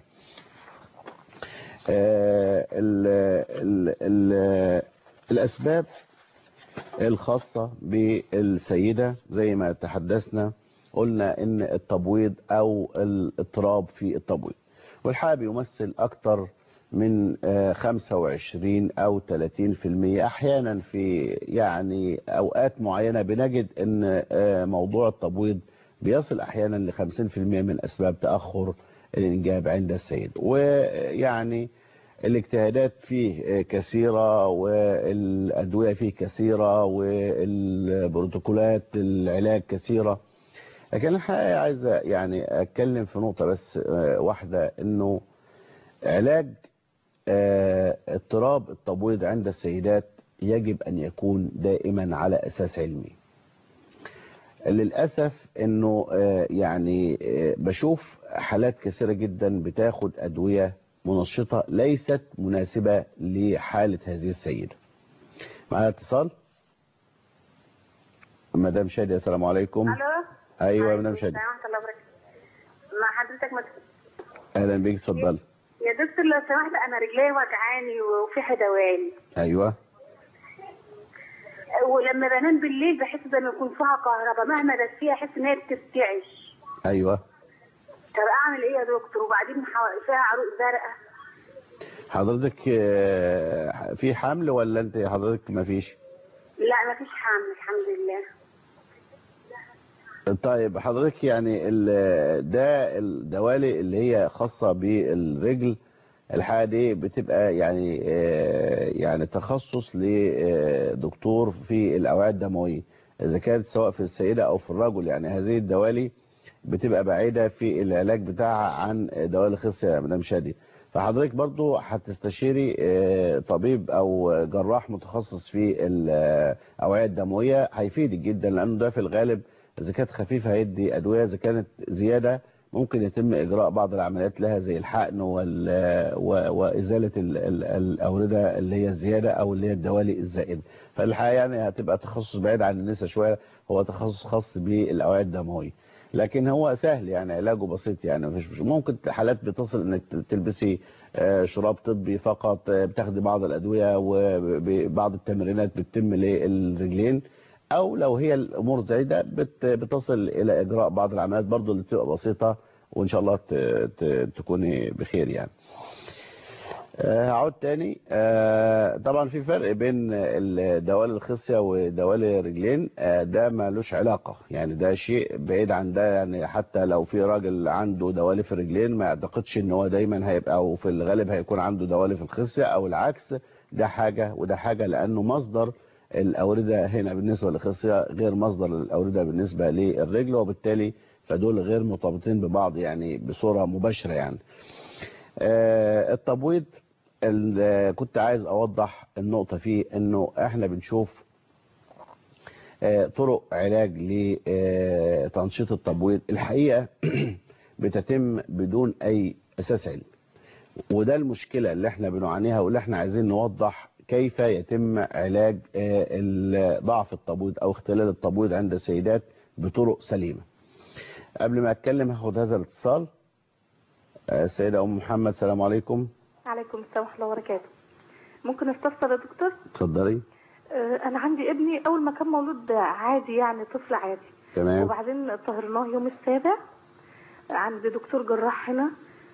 آه، ال ال ال الأسباب الخاصة بالسيدة زي ما تحدثنا قلنا ان التبويض او الاضطراب في التبويض والحقيقة بيمثل اكتر من آه، 25 او 30% احيانا في يعني اوقات معينة بنجد ان آه، موضوع التبويض بيصل احيانا ل 50% من اسباب تأخر الانجاب عند السيد ويعني الاجتهادات فيه كثيرة والأدوية فيه كثيرة والبروتوكولات العلاج كثيرة لكن الحقيقة عايز يعني أتكلم في نقطة بس آه، واحدة إنه علاج آه، اضطراب التبويض عند السيدات يجب أن يكون دائما على أساس علمي للأسف انه آه، يعني آه، بشوف حالات كثيرة جدا بتاخد ادوية منشطة ليست مناسبة لحالة هذه السيدة معايا اتصال مدام شادية السلام عليكم الو ايوه يا مدام شادية ورحمة الله وبركاته مع حضرتك مت... اهلا بيك اتفضل يا دكتور لو سمحت انا رجلي وجعاني وفي حدوان ايوه ولما بنام بالليل بحس زي ما يكون فيها كهرباء مهما دفيها احس ان هي بترتعش ايوه طب اعمل ايه يا دكتور وبعدين حو- فيها عروق زرقاء حضرتك آه، في حمل ولا انت حضرتك ما فيش لا مفيش حمل الحمد لله طيب حضرتك يعني ال- ده الدوالي اللي هي خاصة بالرجل الحاجة دي بتبقى يعني آه، يعني تخصص لدكتور في الأوعية الدموية إذا كانت سواء في السيدة أو في الرجل يعني هذه الدوالي بتبقى بعيدة في العلاج بتاعها عن دوالي الخصية يا مدام شادي فحضرتك برضو هتستشيري آه، طبيب أو جراح متخصص في الأوعية الدموية هيفيدك جدا لأنه ده في الغالب إذا كانت خفيفة هيدي أدوية إذا كانت زيادة ممكن يتم إجراء بعض العمليات لها زي الحقن وال... و... وإزالة ال... ال... الأوردة اللي هي الزيادة أو اللي هي الدوالي الزائدة فالحقيقة يعني هتبقى تخصص بعيد عن النساء شوية هو تخصص خاص بالأوعية الدموية لكن هو سهل يعني علاجه بسيط يعني مفيش مش ممكن حالات بتصل انك تلبسي آه، شراب طبي فقط آه، بتاخدي بعض الادويه وبعض التمرينات بتتم للرجلين او لو هي الامور زايده بت- بتصل الى اجراء بعض العمليات برضو اللي بتبقى بسيطه وان شاء الله ت- ت- تكوني بخير يعني آه، هعود تاني آه، طبعا في فرق بين الدوالي الخصية ودوالي الرجلين آه، ده مالوش علاقة يعني ده شيء بعيد عن ده يعني حتى لو في راجل عنده دوالي في الرجلين ما يعتقدش ان هو دايما هيبقى او في الغالب هيكون عنده دوالي في الخصية او العكس ده حاجة وده حاجة لانه مصدر الأوردة هنا بالنسبة للخصية غير مصدر الأوردة بالنسبة للرجل وبالتالي فدول غير مرتبطين ببعض يعني بصورة مباشرة يعني آه، التبويض ال- كنت عايز اوضح النقطة فيه انه احنا بنشوف آه، طرق علاج لتنشيط التبويض الحقيقة بتتم بدون اي اساس علمي وده المشكلة اللي احنا بنعانيها واللي احنا عايزين نوضح كيف يتم علاج آه، ال- ضعف التبويض او اختلال التبويض عند السيدات بطرق سليمة قبل ما اتكلم هاخد هذا الاتصال آه، السيدة ام محمد السلام عليكم عليكم السلام ورحمة الله وبركاته ممكن استفسر يا دكتور اتفضلي آه، انا عندي ابني اول ما كان مولود عادي يعني طفل عادي تمام وبعدين طهرناه يوم السابع عند دكتور جراح هنا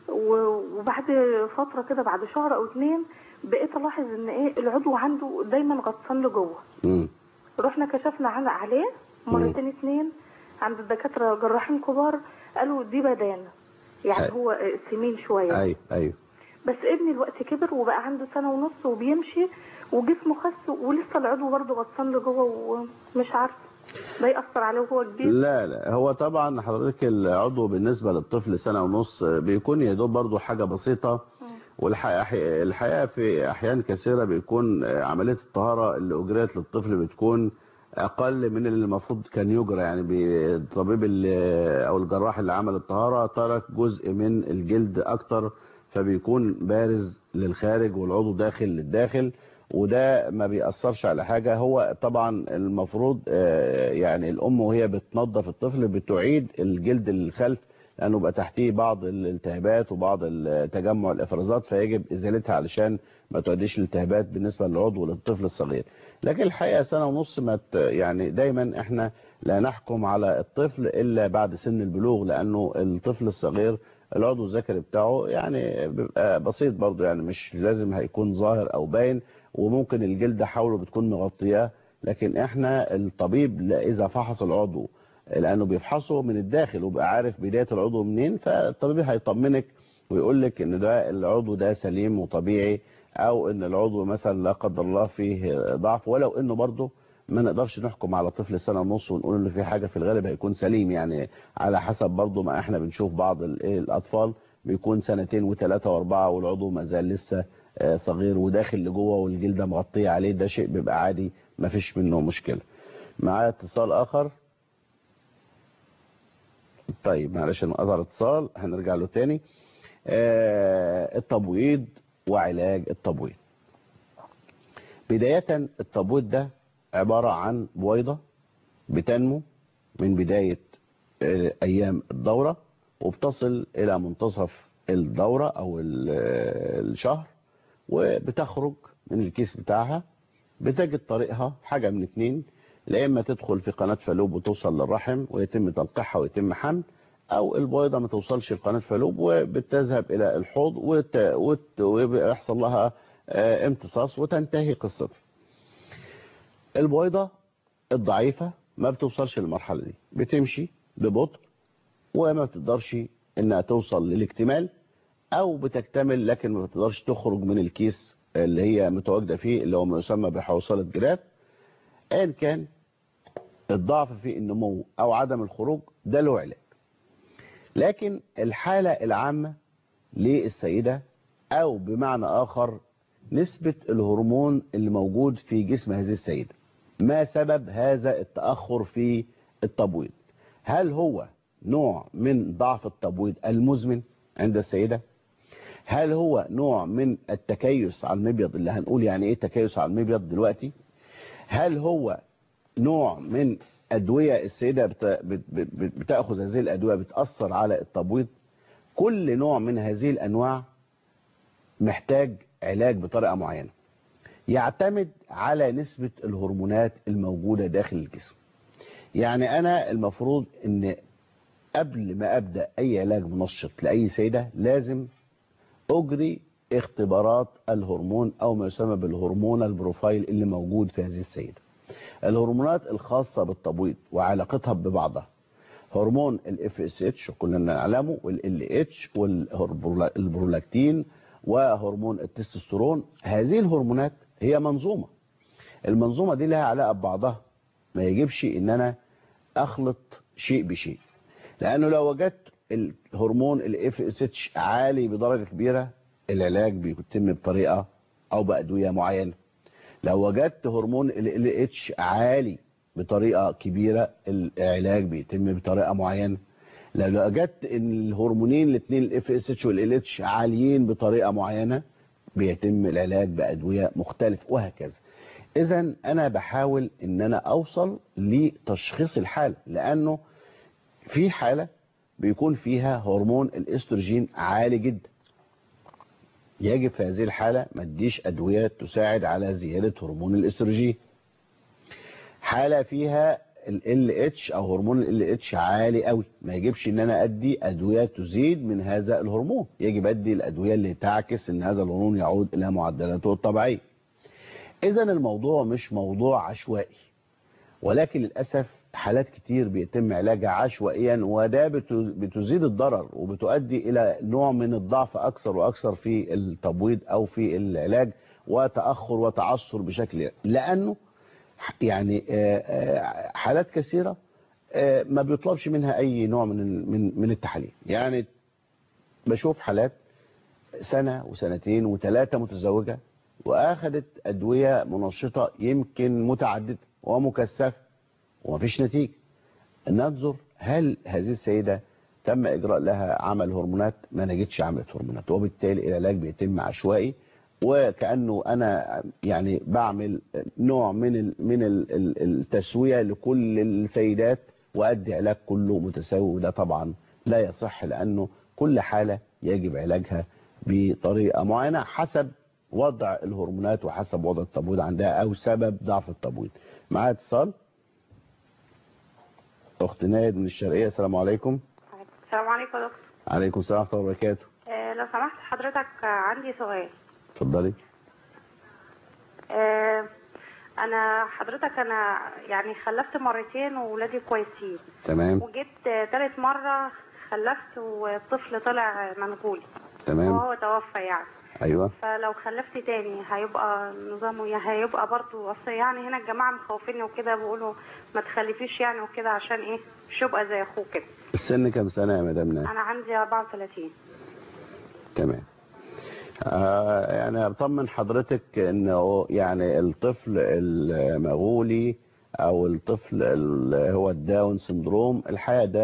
و- وبعد فترة كده بعد شهر او اتنين بقيت الاحظ ان ايه العضو عنده دايما غطسان لجوه مم. رحنا كشفنا عن عليه مرتين اتنين عند الدكاترة جراحين كبار قالوا دي بدانة يعني أي. هو سمين شوية ايوه ايوه بس ابني الوقت كبر وبقى عنده سنة ونص وبيمشي وجسمه خس ولسه العضو برضه غطسان لجوه ومش عارفه ده يأثر عليه وهو كبير لا لا هو طبعا حضرتك العضو بالنسبة للطفل سنة ونص بيكون يا دوب برضه حاجة بسيطة والحقيقة الحقيقة في أحيان كثيرة بيكون عملية الطهارة اللي أجريت للطفل بتكون أقل من اللي المفروض كان يجرى يعني بي- الطبيب اللي أو الجراح اللي عمل الطهارة ترك جزء من الجلد أكتر فبيكون بارز للخارج والعضو داخل للداخل وده ما بيأثرش على حاجة هو طبعا المفروض آه، يعني الأم وهي بتنظف الطفل بتعيد الجلد للخلف لأنه بقى تحتيه بعض الالتهابات وبعض تجمع الإفرازات فيجب إزالتها علشان ما تؤديش الالتهابات بالنسبة للعضو للطفل الصغير لكن الحقيقة سنة ونص ما ت- يعني دايما احنا لا نحكم على الطفل إلا بعد سن البلوغ لأنه الطفل الصغير العضو الذكري بتاعه يعني بيبقى بسيط برضه يعني مش لازم هيكون ظاهر أو باين وممكن الجلد حوله بتكون مغطياه لكن احنا الطبيب لا- اذا فحص العضو لانه بيفحصه من الداخل وبقى عارف بدايه العضو منين فالطبيب هيطمنك ويقول لك ان ده العضو ده سليم وطبيعي او ان العضو مثلا لا قدر الله فيه ضعف ولو انه برضه ما نقدرش نحكم على طفل سنه ونص ونقول انه في حاجه في الغالب هيكون سليم يعني على حسب برضه ما احنا بنشوف بعض ال- إيه الاطفال بيكون سنتين وثلاثه واربعه والعضو ما زال لسه آه، صغير وداخل لجوه والجلده مغطيه عليه ده شيء بيبقى عادي ما فيش منه مشكله معايا اتصال اخر طيب معلش انقطع الاتصال هنرجع له تاني آه، التبويض وعلاج التبويض بداية التبويض ده عبارة عن بويضة بتنمو من بداية آه، أيام الدورة وبتصل إلى منتصف الدورة أو ال- آه، الشهر وبتخرج من الكيس بتاعها بتجد طريقها حاجة من اتنين لا إما تدخل في قناة فالوب وتوصل للرحم ويتم تلقيحها ويتم حمل أو البويضة ما توصلش لقناة فالوب وبتذهب إلى الحوض وت... وت... ويحصل لها آه، امتصاص وتنتهي قصتها البويضة الضعيفة ما بتوصلش للمرحلة دي بتمشي ببطء وما بتقدرش انها توصل للاكتمال او بتكتمل لكن ما بتقدرش تخرج من الكيس اللي هي متواجدة فيه اللي هو ما يسمى بحوصلة جراف ان كان الضعف في النمو او عدم الخروج ده له علاج لكن الحالة العامة للسيدة او بمعنى اخر نسبة الهرمون اللي موجود في جسم هذه السيدة ما سبب هذا التأخر في التبويض هل هو نوع من ضعف التبويض المزمن عند السيدة هل هو نوع من التكيس على المبيض اللي هنقول يعني ايه تكيس على المبيض دلوقتي هل هو نوع من أدوية السيدة بت- بت- بت- بتأخذ هذه الأدوية بتأثر على التبويض كل نوع من هذه الأنواع محتاج علاج بطريقة معينة يعتمد على نسبة الهرمونات الموجودة داخل الجسم يعني أنا المفروض أن قبل ما أبدأ أي علاج منشط لأي سيدة لازم أجري اختبارات الهرمون أو ما يسمى بالهرمون البروفايل اللي موجود في هذه السيدة الهرمونات الخاصة بالتبويض وعلاقتها ببعضها هرمون الاف اس اتش كلنا نعلمه والال اتش والبرولاكتين وهرمون التستوستيرون هذه الهرمونات هي منظومة المنظومة دي لها علاقة ببعضها ما يجبش ان انا اخلط شيء بشيء لانه لو وجدت الهرمون الاف اس اتش عالي بدرجة كبيرة العلاج بيتم بطريقة او بأدوية معينة لو وجدت هرمون ال اتش عالي بطريقة كبيرة العلاج بيتم بطريقة معينة لو وجدت ان الهرمونين الاثنين الاف اس اتش والال اتش عاليين بطريقة معينة بيتم العلاج بأدوية مختلفة وهكذا اذا انا بحاول ان انا اوصل لتشخيص الحالة لانه في حالة بيكون فيها هرمون الاستروجين عالي جدا يجب في هذه الحالة ما اديش أدوية تساعد على زيادة هرمون الاستروجين حالة فيها ال LH أو هرمون ال LH عالي قوي ما يجبش ان انا ادي ادوية تزيد من هذا الهرمون يجب ادي الادوية اللي تعكس ان هذا الهرمون يعود الى معدلاته الطبيعية اذا الموضوع مش موضوع عشوائي ولكن للأسف حالات كتير بيتم علاجها عشوائيا وده بت- بتزيد الضرر وبتؤدي إلى نوع من الضعف أكثر وأكثر في التبويض أو في العلاج وتأخر وتعثر بشكل لأنه يعني آه، آه، حالات كثيرة آه، ما بيطلبش منها أي نوع من ال- من من التحاليل يعني بشوف حالات سنة وسنتين وثلاثة متزوجة وأخذت أدوية منشطة يمكن متعددة ومكثفة ومفيش نتيجة ننظر هل هذه السيدة تم إجراء لها عمل هرمونات ما نجدش عملت هرمونات وبالتالي العلاج بيتم عشوائي وكأنه أنا يعني بعمل نوع من ال من ال ال- التسوية لكل السيدات وأدي علاج كله متساوي وده طبعا لا يصح لأنه كل حالة يجب علاجها بطريقة معينة حسب وضع الهرمونات وحسب وضع التبويض عندها أو سبب ضعف التبويض معايا اتصال أخت نايد من الشرقية السلام عليكم السلام عليكم يا دكتور عليكم السلام ورحمة الله وبركاته آه لو سمحت حضرتك آه، عندي سؤال اتفضلي آه انا حضرتك انا يعني خلفت مرتين وولادي كويسين تمام وجيت آه، تالت مرة خلفت والطفل طلع منغولي تمام وهو توفى يعني أيوة فلو خلفت تاني هيبقى نظامه يا هيبقى برضه اصل يعني هنا الجماعة مخوفيني وكده بيقولوا ما تخلفيش يعني وكده عشان ايه مش يبقى زي اخوه كده السن كام سنة يا مدام نايد انا عندي 34 تمام آه يعني اطمن حضرتك انه يعني الطفل المغولي او الطفل اللي هو الداون سندروم الحقيقه ده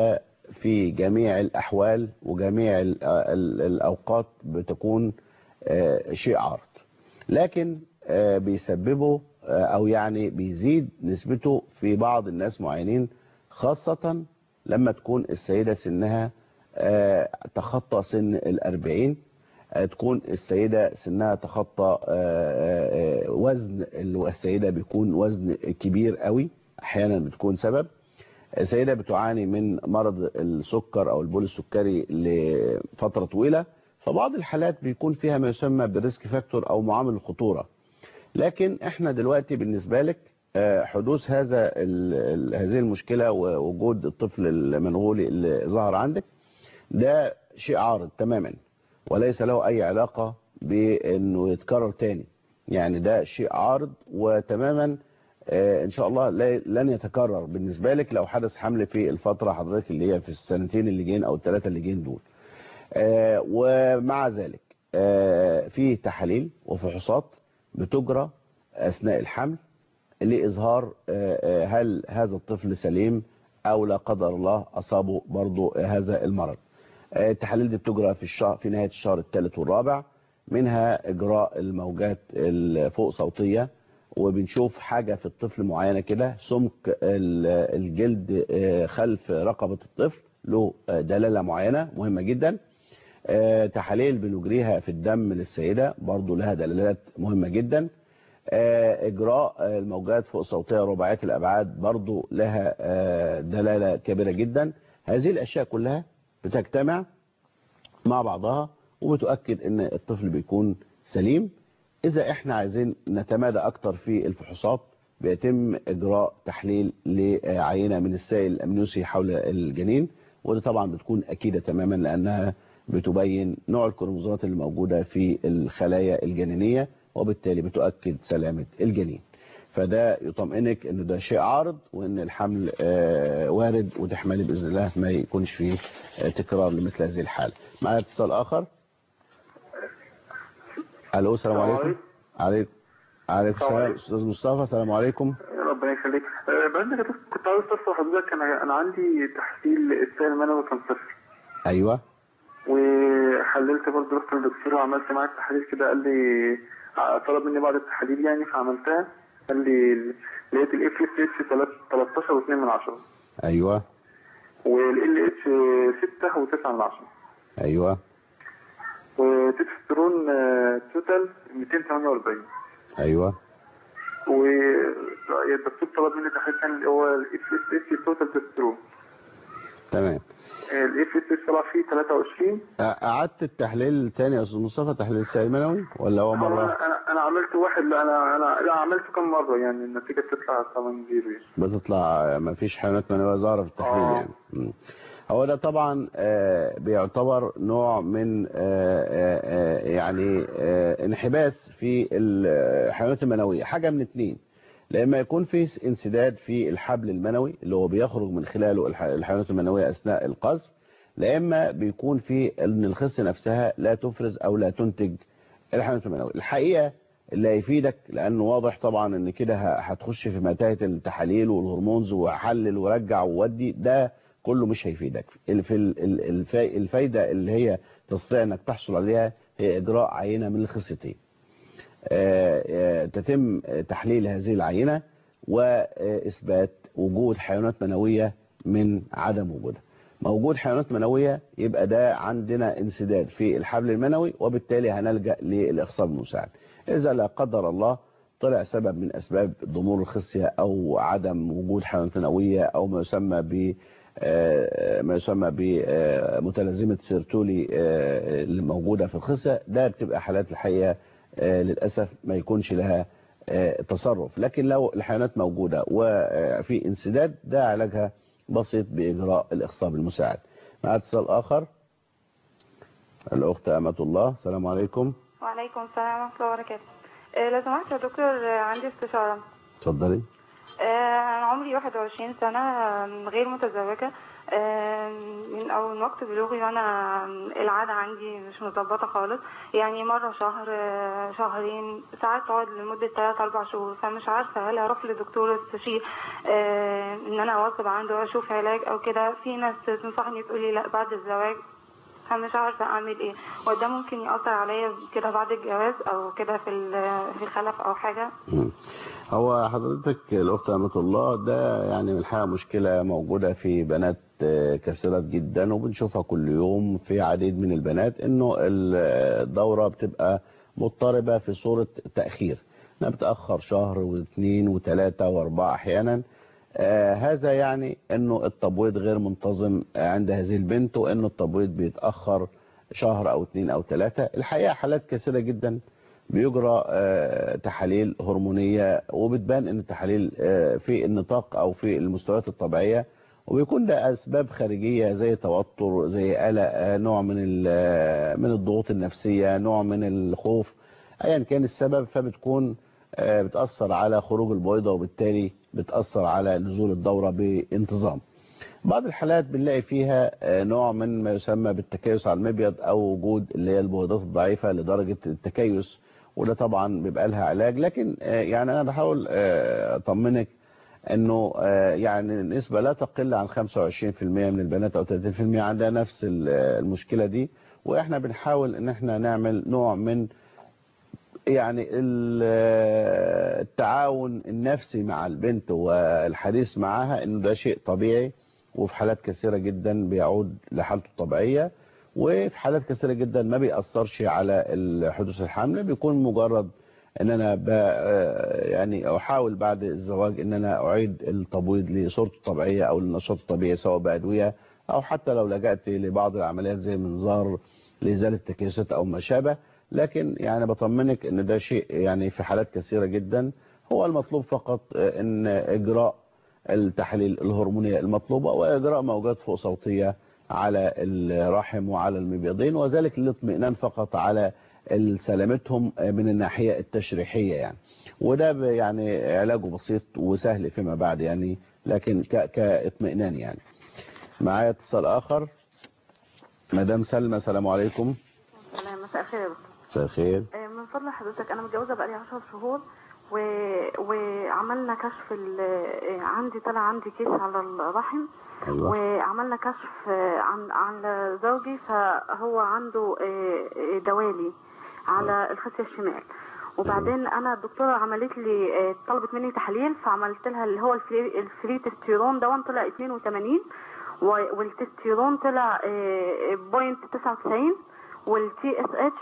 في جميع الأحوال وجميع ال- ال- الأوقات بتكون آه، شيء عارض لكن آه، بيسببه آه، أو يعني بيزيد نسبته في بعض الناس معينين خاصة لما تكون السيدة سنها آه، تخطى سن الأربعين آه، تكون السيدة سنها تخطى آه، آه، آه، وزن ال- السيدة بيكون وزن كبير قوي أحيانا بتكون سبب السيدة بتعاني من مرض السكر أو البول السكري لفترة طويلة فبعض الحالات بيكون فيها ما يسمى بالريسك فاكتور أو معامل الخطورة لكن احنا دلوقتي بالنسبة لك آه، حدوث هذا ال- ال- هذه المشكلة ووجود الطفل المنغولي اللي ظهر عندك ده شيء عارض تماما وليس له أي علاقة بأنه يتكرر تاني يعني ده شيء عارض وتماما آه، ان شاء الله لا- لن يتكرر بالنسبة لك لو حدث حمل في الفترة حضرتك اللي هي في السنتين اللي جايين او الثلاثة اللي جايين دول آه، ومع ذلك آه، في تحاليل وفحوصات بتجرى اثناء الحمل لإظهار آه، آه، هل هذا الطفل سليم أو لا قدر الله أصابه برضو هذا المرض آه، التحاليل دي بتجرى في الشهر في نهاية الشهر الثالث والرابع منها إجراء الموجات الفوق صوتية وبنشوف حاجة في الطفل معينة كده سمك ال- الجلد آه، خلف رقبة الطفل له آه، دلالة معينة مهمة جدا آه، تحاليل بنجريها في الدم للسيدة برضو لها دلالات مهمة جدا آه، إجراء آه، الموجات فوق صوتية رباعية الأبعاد برضو لها آه، دلالة كبيرة جدا هذه الأشياء كلها بتجتمع مع بعضها وبتؤكد ان الطفل بيكون سليم اذا احنا عايزين نتمادى اكتر في الفحوصات بيتم اجراء تحليل لعينة من السائل الامنيوسي حول الجنين ودي طبعا بتكون اكيدة تماما لانها بتبين نوع الكروموزومات اللي موجودة في الخلايا الجنينية وبالتالي بتؤكد سلامة الجنين فده يطمئنك انه ده شيء عارض وان الحمل آه، وارد وتحملي باذن الله ما يكونش فيه آه، تكرار لمثل هذه الحاله. معايا اتصال اخر. الو السلام عليكم. عليكم عليكم السلام استاذ مصطفى السلام عليكم. ربنا يخليك أه، بعد كده كنت عاوز اسال حضرتك انا انا عندي تحليل السائل المنوي كان صفر ايوه وحللت برضه رحت للدكتور وعملت معاه التحاليل كده قال لي ع- طلب مني بعض التحاليل يعني فعملتها قال لي ال- لقيت الاف اس اتش 13 و2 من 10 ايوه والال اتش 6 و9 من 10 ايوه وتسترون آه، توتال 248 ايوه والدكتور طلب مني تحليل ثاني اللي هو الاف اس اتش توتال تسترون تمام. الاف اس اتش طلع فيه 23 أ- اعدت التحليل تاني يا استاذ مصطفى تحليل السائل المنوي ولا هو هو مره؟ انا انا انا عملت واحد لا انا انا لا عملته كم مره يعني النتيجه بتطلع 8 زيرو يعني. بتطلع ما فيش حيوانات منوية ظاهرة في التحليل آه. يعني مم. هو ده طبعا آه، بيعتبر نوع من آه، آه، آه، يعني آه، انحباس في الحيوانات المنوية حاجة من اتنين لما يكون في انسداد في الحبل المنوي اللي هو بيخرج من خلاله الح- الحيوانات المنوية أثناء القذف لا إما بيكون في ان الخصية نفسها لا تفرز أو لا تنتج الحيوانات المنوية الحقيقة اللي هيفيدك لانه واضح طبعا ان كده ه- هتخش في متاهه التحاليل والهرمونز وحلل ورجع وودي ده كله مش هيفيدك ال- في ال- ال- الفا- الفايده اللي هي تستطيع انك تحصل عليها هي اجراء عينه من الخصيتين آه، آه، تتم تحليل هذه العينه واثبات وجود حيوانات منويه من عدم وجودها موجود حيوانات منويه يبقى ده عندنا انسداد في الحبل المنوي وبالتالي هنلجا للاخصاب المساعد اذا لا قدر الله طلع سبب من اسباب ضمور الخصيه او عدم وجود حيوانات منويه او ما يسمى ب آه، ما يسمى بمتلازمه سيرتولي آه، اللي موجوده في الخصيه ده بتبقى حالات الحقيقه آه، للاسف ما يكونش لها آه، تصرف لكن لو الحيوانات موجوده وفي انسداد ده علاجها بسيط باجراء الاخصاب المساعد مع اتصال اخر الاخت امه الله السلام عليكم وعليكم السلام ورحمة الله وبركاته آه، لو سمحت يا دكتور آه، عندي استشارة اتفضلي آه، أنا عمري 21 سنة آه، غير متزوجة آه، من اول وقت بلوغي وانا العاده عندي مش مظبطه خالص يعني مره شهر آه، شهرين ساعات تقعد لمده 3 4 شهور فمش عارفه هل اروح لدكتور استشير آه، ان انا اواظب عنده اشوف علاج او كده في ناس تنصحني تقول لي لا بعد الزواج فمش عارفه اعمل ايه وده ممكن ياثر عليا كده بعد الجواز او كده في ال- في الخلف او حاجه مم. هو حضرتك الأخت أمة الله ده يعني من الحقيقة مشكلة موجودة في بنات آه، كثيرات جدا وبنشوفها كل يوم في عديد من البنات إنه الدورة بتبقى مضطربة في صورة تأخير انها بتأخر شهر واثنين وثلاثة واربعة أحيانا آه هذا يعني انه التبويض غير منتظم عند هذه البنت وانه التبويض بيتأخر شهر او اثنين او ثلاثة الحقيقة حالات كثيرة جدا بيجرى آه تحاليل هرمونية وبتبان ان التحاليل آه في النطاق او في المستويات الطبيعية وبيكون ده اسباب خارجية زي توتر زي قلق آه نوع من ال- من الضغوط النفسية نوع من الخوف ايا كان السبب فبتكون آه، بتأثر على خروج البويضة وبالتالي بتأثر على نزول الدورة بانتظام بعض الحالات بنلاقي فيها آه، نوع من ما يسمى بالتكيس على المبيض او وجود اللي هي البويضات الضعيفة لدرجة التكيس وده طبعا بيبقى لها علاج لكن آه، يعني انا بحاول آه، اطمنك انه آه، يعني نسبة لا تقل عن 25% من البنات او 30% عندها نفس ال- المشكلة دي واحنا بنحاول ان احنا نعمل نوع من يعني ال- التعاون النفسي مع البنت والحديث معها انه ده شيء طبيعي وفي حالات كثيرة جدا بيعود لحالته الطبيعية وفي حالات كثيرة جدا ما بيأثرش على حدوث الحمل بيكون مجرد ان انا ب يعني احاول بعد الزواج ان انا اعيد التبويض لصورته الطبيعية او للنشاط الطبيعي سواء بأدوية او حتى لو لجأت لبعض العمليات زي منظار لإزالة التكيسات او ما شابه لكن يعني بطمنك ان ده شيء يعني في حالات كثيرة جدا هو المطلوب فقط ان اجراء التحاليل الهرمونية المطلوبة واجراء موجات فوق صوتية على الرحم وعلى المبيضين وذلك للاطمئنان فقط على سلامتهم من الناحية التشريحية يعني وده ب- يعني علاجه بسيط وسهل فيما بعد يعني لكن ك- كاطمئنان يعني معايا اتصال اخر مدام سلمى السلام عليكم سلام مساء الخير يا دكتور مساء الخير آه، من فضل حضرتك انا متجوزه بقالي 10 شهور و... وعملنا كشف ال... آه، عندي طلع عندي كيس على الرحم أيوة. وعملنا كشف آه، عن عن زوجي فهو عنده آه، آه، دوالي على الخصيه الشمال وبعدين انا الدكتوره عملت لي آه، طلبت مني تحليل فعملت لها اللي هو الفري, الفري تستيرون ده طلع 82 و- والتستيرون طلع آه، بوينت 99 والتي اس اتش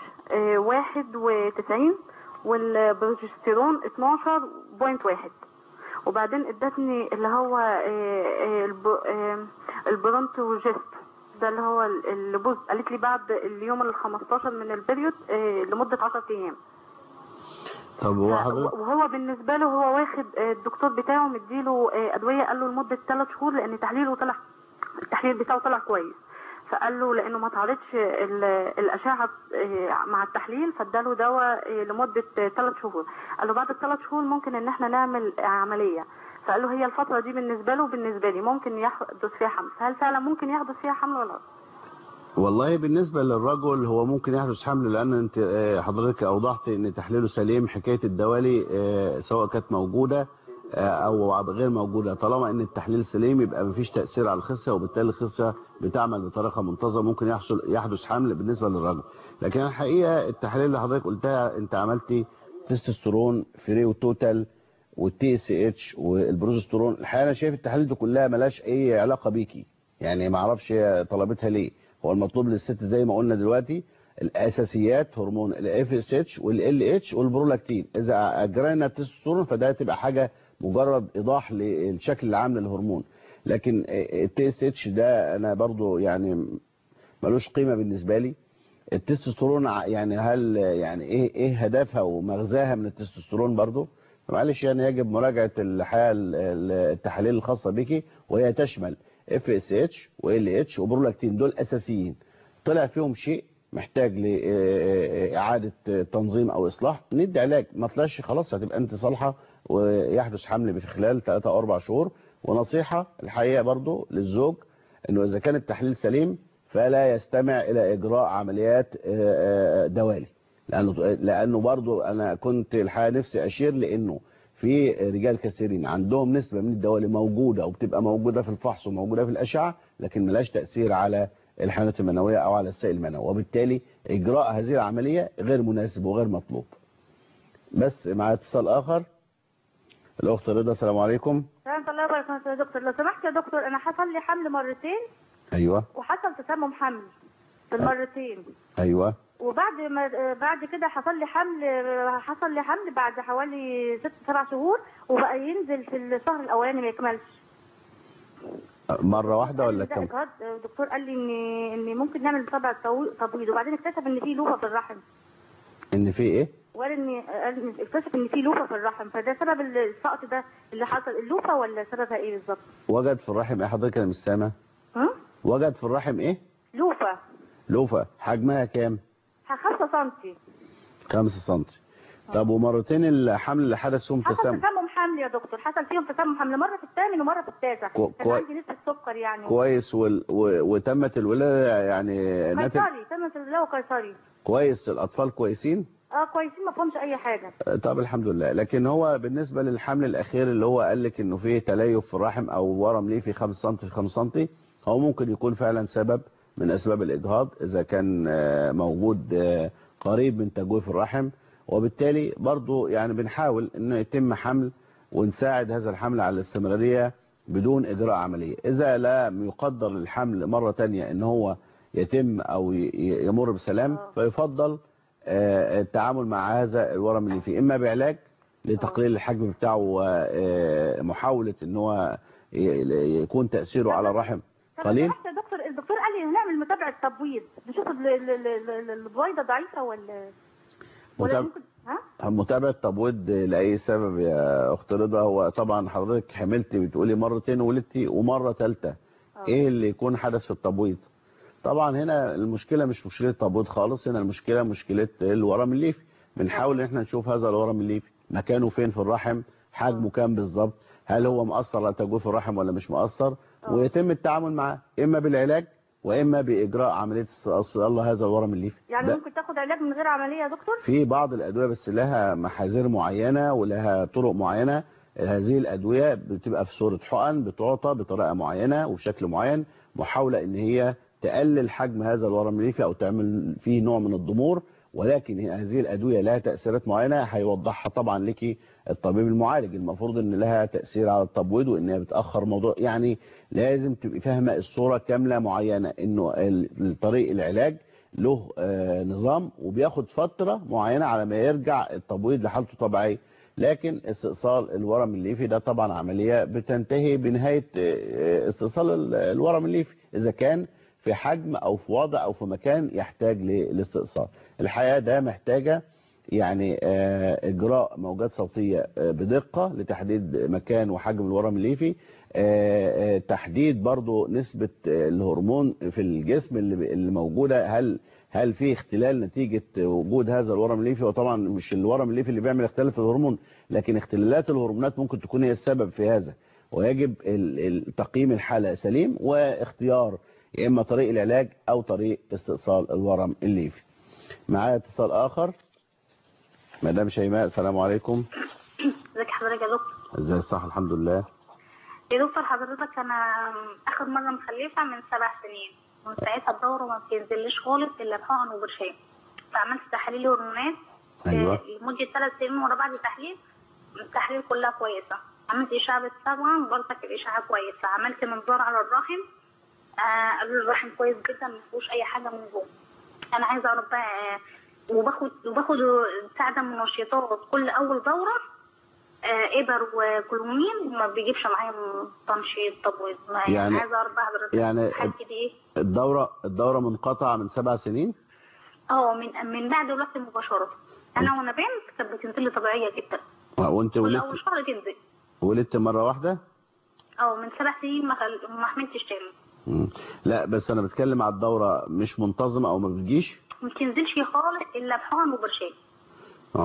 91 والبروجستيرون 12.1 وبعدين ادتني اللي هو آه، آه، الب- آه، البرونتوجست ده اللي هو ال- اللبوز قالت لي بعد اليوم ال 15 من البريود آه، لمدة 10 ايام طب هو حضرتك وهو بالنسبة له هو واخد آه، الدكتور بتاعه مديله آه، أدوية قال له لمدة 3 شهور لأن تحليله طلع التحليل بتاعه طلع كويس فقال له لأنه ما تعرضش ال- الأشعة آه، مع التحليل فاداله دواء آه، لمدة 3 شهور قال له بعد الثلاث شهور ممكن إن احنا نعمل عملية فقال له هي الفترة دي بالنسبة له وبالنسبة لي ممكن يحدث فيها حمل فهل فعلا ممكن يحدث فيها حمل ولا لا؟ والله بالنسبة للرجل هو ممكن يحدث حمل لأن انت آه، حضرتك أوضحت أن تحليله سليم حكاية الدوالي آه، سواء كانت موجودة آه، أو غير موجودة طالما أن التحليل سليم يبقى مفيش تأثير على الخصية وبالتالي الخصية بتعمل بطريقة منتظمة ممكن يحصل يحدث حمل بالنسبة للرجل لكن الحقيقة التحاليل اللي حضرتك قلتها أنت عملتي تستوستيرون فري وتوتال والتي اس اتش والبروجسترون الحقيقة أنا شايف التحاليل دي كلها ملاش أي علاقة بيكي يعني ما اعرفش هي طلبتها ليه هو المطلوب للست زي ما قلنا دلوقتي الاساسيات هرمون الاف اس اتش والال اتش والبرولاكتين اذا اجرينا التستوستيرون فده تبقى حاجه مجرد ايضاح للشكل العام للهرمون لكن التي اس اتش ده انا برضو يعني ملوش قيمه بالنسبه لي التستوستيرون ع- يعني هل يعني ايه ايه هدفها ومغزاها من التستوستيرون برضو معلش يعني يجب مراجعه الحياه ال- ال- التحاليل الخاصه بك وهي تشمل اف اس اتش وال اتش وبرولاكتين دول اساسيين طلع فيهم شيء محتاج لاعاده تنظيم او اصلاح ندي علاج ما طلعش خلاص هتبقى انت صالحه ويحدث حمل في خلال 3 او 4 شهور ونصيحه الحقيقه برضو للزوج انه اذا كان التحليل سليم فلا يستمع الى اجراء عمليات آه، آه، دوالي لانه لانه برضو انا كنت الحقيقه نفسي اشير لانه في رجال كثيرين عندهم نسبه من الدوالي موجوده وبتبقى موجوده في الفحص وموجوده في الاشعه لكن ملهاش تاثير على الحيوانات المنويه او على السائل المنوي وبالتالي اجراء هذه العمليه غير مناسب وغير مطلوب بس مع اتصال اخر الاخت رضا السلام عليكم ورحمة الله وبركاته يا دكتور لو سمحت يا دكتور أنا حصل لي حمل مرتين ايوه وحصل تسمم حمل في المرتين ايوه وبعد ما بعد كده حصل لي حمل حصل لي حمل بعد حوالي ست سبع شهور وبقى ينزل في الشهر الأولاني ما يكملش مره واحده ولا ده كم إجهاض الدكتور قال لي إن إن ممكن نعمل طبع تبويض وبعدين اكتشف إن في لوفة في الرحم ان في ايه وقال إن قال إن اكتشف إن في لوفة في الرحم فده سبب السقط ده اللي حصل اللوفة ولا سببها إيه بالظبط؟ وجد في الرحم ايه حضرتك انا مش سامع ها؟ وجد في الرحم ايه لوفة لوفه حجمها كام 5 سنتي 5 سم طب ومرتين الحمل اللي حدث فيهم حصل تسمم تسمم حمل يا دكتور حصل فيهم تسمم حمل مره في الثامن ومره في التاسع كو- كان كوي- عندي نسبه سكر يعني كويس وال... و... وتمت الولاده يعني ناتج قيصري تمت الله قيصري كويس الاطفال كويسين اه كويسين ما فهمش اي حاجه طب الحمد لله لكن هو بالنسبة للحمل الأخير اللي هو قال لك إنه فيه تليف في الرحم أو ورم ليه في 5 سم في 5 سم هو ممكن يكون فعلا سبب من أسباب الإجهاض إذا كان آه، موجود آه، قريب من تجويف الرحم وبالتالي برضو يعني بنحاول إنه يتم حمل ونساعد هذا الحمل على الاستمرارية بدون إجراء عملية إذا لم يقدر للحمل مرة تانية إن هو يتم أو ي- ي- يمر بسلام فيفضل آه، التعامل مع هذا الورم اللي فيه إما بعلاج لتقليل الحجم بتاعه ومحاولة ان هو ي- يكون تأثيره على الرحم طب قليل سمحت يا دكتور الدكتور قال لي هنعمل متابعه تبويض نشوف ال- ال- ال- ال- البويضه ضعيفه ولا ولا متابعة- ممكن ها متابعة تبويض لأي سبب يا أخت رضا هو طبعا حضرتك حملتي بتقولي مرتين ولدتي ومرة ثالثة إيه اللي يكون حدث في التبويض طبعا هنا المشكلة مش مشكلة تبويض خالص هنا المشكلة مشكلة الورم الليفي بنحاول ان احنا نشوف هذا الورم الليفي مكانه فين في الرحم حجمه كام بالظبط هل هو مأثر على تجويف الرحم ولا مش مأثر ويتم التعامل معاه اما بالعلاج واما باجراء عمليه استئصال هذا الورم الليفي يعني ده ممكن تاخد علاج من غير عمليه يا دكتور في بعض الادويه بس لها محاذير معينه ولها طرق معينه هذه الادويه بتبقى في صوره حقن بتعطى بطريقه معينه وبشكل معين محاوله ان هي تقلل حجم هذا الورم الليفي او تعمل فيه نوع من الضمور ولكن هذه الادويه لها تاثيرات معينه هيوضحها طبعا لك الطبيب المعالج المفروض ان لها تاثير على التبويض وانها بتاخر موضوع يعني لازم تبقي فاهمه الصوره كامله معينه انه ال- طريق العلاج له آه، نظام وبياخد فتره معينه على ما يرجع التبويض لحالته طبيعيه لكن استئصال الورم الليفي ده طبعا عمليه بتنتهي بنهايه آه، استئصال ال- الورم الليفي اذا كان في حجم او في وضع او في مكان يحتاج للاستئصال الحقيقه ده محتاجه يعني آه، اجراء موجات صوتيه آه، بدقه لتحديد مكان وحجم الورم الليفي آه، آه، تحديد برضو نسبه آه، الهرمون في الجسم اللي اللي موجوده هل هل في اختلال نتيجه وجود هذا الورم الليفي وطبعا مش الورم الليفي اللي بيعمل اختلال في الهرمون لكن اختلالات الهرمونات ممكن تكون هي السبب في هذا ويجب ال- ال- تقييم الحاله سليم واختيار يا اما طريق العلاج او طريق استئصال الورم الليفي معايا اتصال اخر مدام شيماء السلام عليكم ازيك حضرتك يا دكتور ازاي الصح الحمد لله يا دكتور حضرتك انا اخر مره مخلفه من سبع سنين ومن ساعتها الدوره ما بتنزلش خالص الا بحقن وبرشام فعملت تحاليل هرمونات ايوه آه، لمده ثلاث سنين ورا بعض تحليل التحاليل كلها كويسه عملت اشعه بالصبغه برضك الاشعه كويسه عملت منظار على الرحم آه قالوا لي الرحم كويس جدا ما فيهوش اي حاجه من جوه انا عايزه اعرف بقى آه، وباخد وباخد بتاع ده منشطات كل اول دوره آه، ابر وكلومين وما بيجيبش معايا تنشيط تبويض ما- يعني- عايزه اعرف بقى حضرتك يعني حالتي دي ايه الدورة الدورة منقطعة من سبع سنين اه من من بعد ولادتي مباشره انا وانا بنت كانت بتنزل لي طبيعيه جدا وانت كل اول ولدت شهر تنزل ولدت مرة واحدة اه من سبع سنين ما خل... ما حملتش تاني مم. لا بس انا بتكلم على الدورة مش منتظمة او ما بتجيش ما بتنزلش خالص الا بحقن وبرشام اه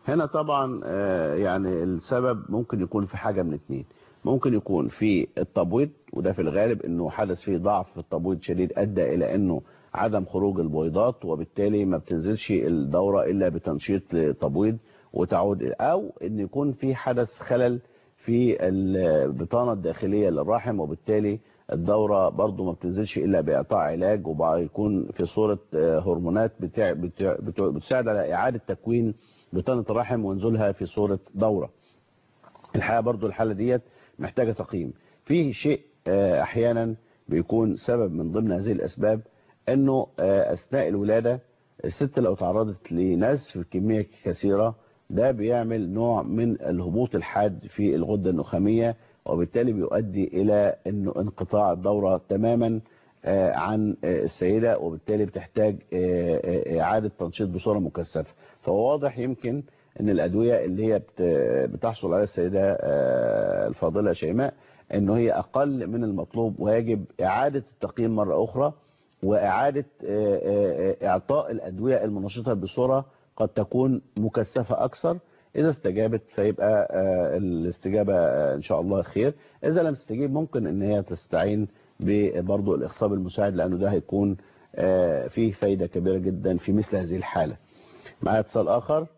هنا طبعا آه، يعني السبب ممكن يكون في حاجة من اتنين ممكن يكون في التبويض وده في الغالب انه حدث فيه ضعف في التبويض شديد ادى الى انه عدم خروج البويضات وبالتالي ما بتنزلش الدورة الا بتنشيط للتبويض وتعود او ان يكون في حدث خلل في البطانة الداخلية للرحم وبالتالي الدورة برضو ما بتنزلش إلا بإعطاء علاج وبيكون في صورة آه، هرمونات بتاع بتاع بتاع بتساعد على إعادة تكوين بطانة الرحم ونزولها في صورة دورة الحقيقة برضو الحالة ديت محتاجة تقييم في شيء آه، أحيانا بيكون سبب من ضمن هذه الأسباب أنه آه، أثناء الولادة الست لو تعرضت لنزف كمية كثيرة ده بيعمل نوع من الهبوط الحاد في الغدة النخامية وبالتالي بيؤدي إلى أنه انقطاع الدورة تماما آه، عن آه، السيدة وبالتالي بتحتاج آه، آه، إعادة تنشيط بصورة مكثفة فهو واضح يمكن أن الأدوية اللي هي بت- بتحصل عليها السيدة آه، الفاضلة شيماء أنه هي أقل من المطلوب ويجب إعادة التقييم مرة أخرى وإعادة آه، آه، آه، إعطاء الأدوية المنشطة بصورة قد تكون مكثفة أكثر إذا استجابت فيبقى آه، الاستجابة آه، إن شاء الله خير إذا لم تستجيب ممكن إن هي تستعين برضو الإخصاب المساعد لأنه ده هيكون آه، فيه فايدة كبيرة جدا في مثل هذه الحالة معايا اتصال آخر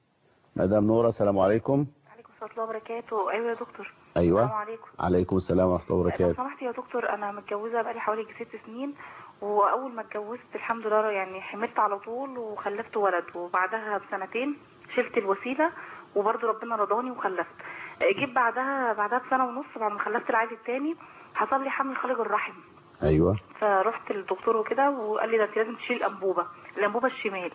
مدام نورة السلام عليكم عليكم السلام الله وبركاته ايوه يا دكتور أيوة السلام عليكم عليكم السلام ورحمة الله لو وبركاته سمحت يا دكتور انا متجوزه بقالي حوالي ست سنين واول ما اتجوزت الحمد لله يعني حملت على طول وخلفت ولد وبعدها بسنتين شلت الوسيله وبرضه ربنا رضاني وخلفت جيت بعدها بعدها بسنه ونص بعد ما خلفت العيل التاني حصل لي حمل خارج الرحم أيوة فرحت للدكتور وكده وقال لي ده انت لازم تشيل الانبوبه الانبوبه الشمال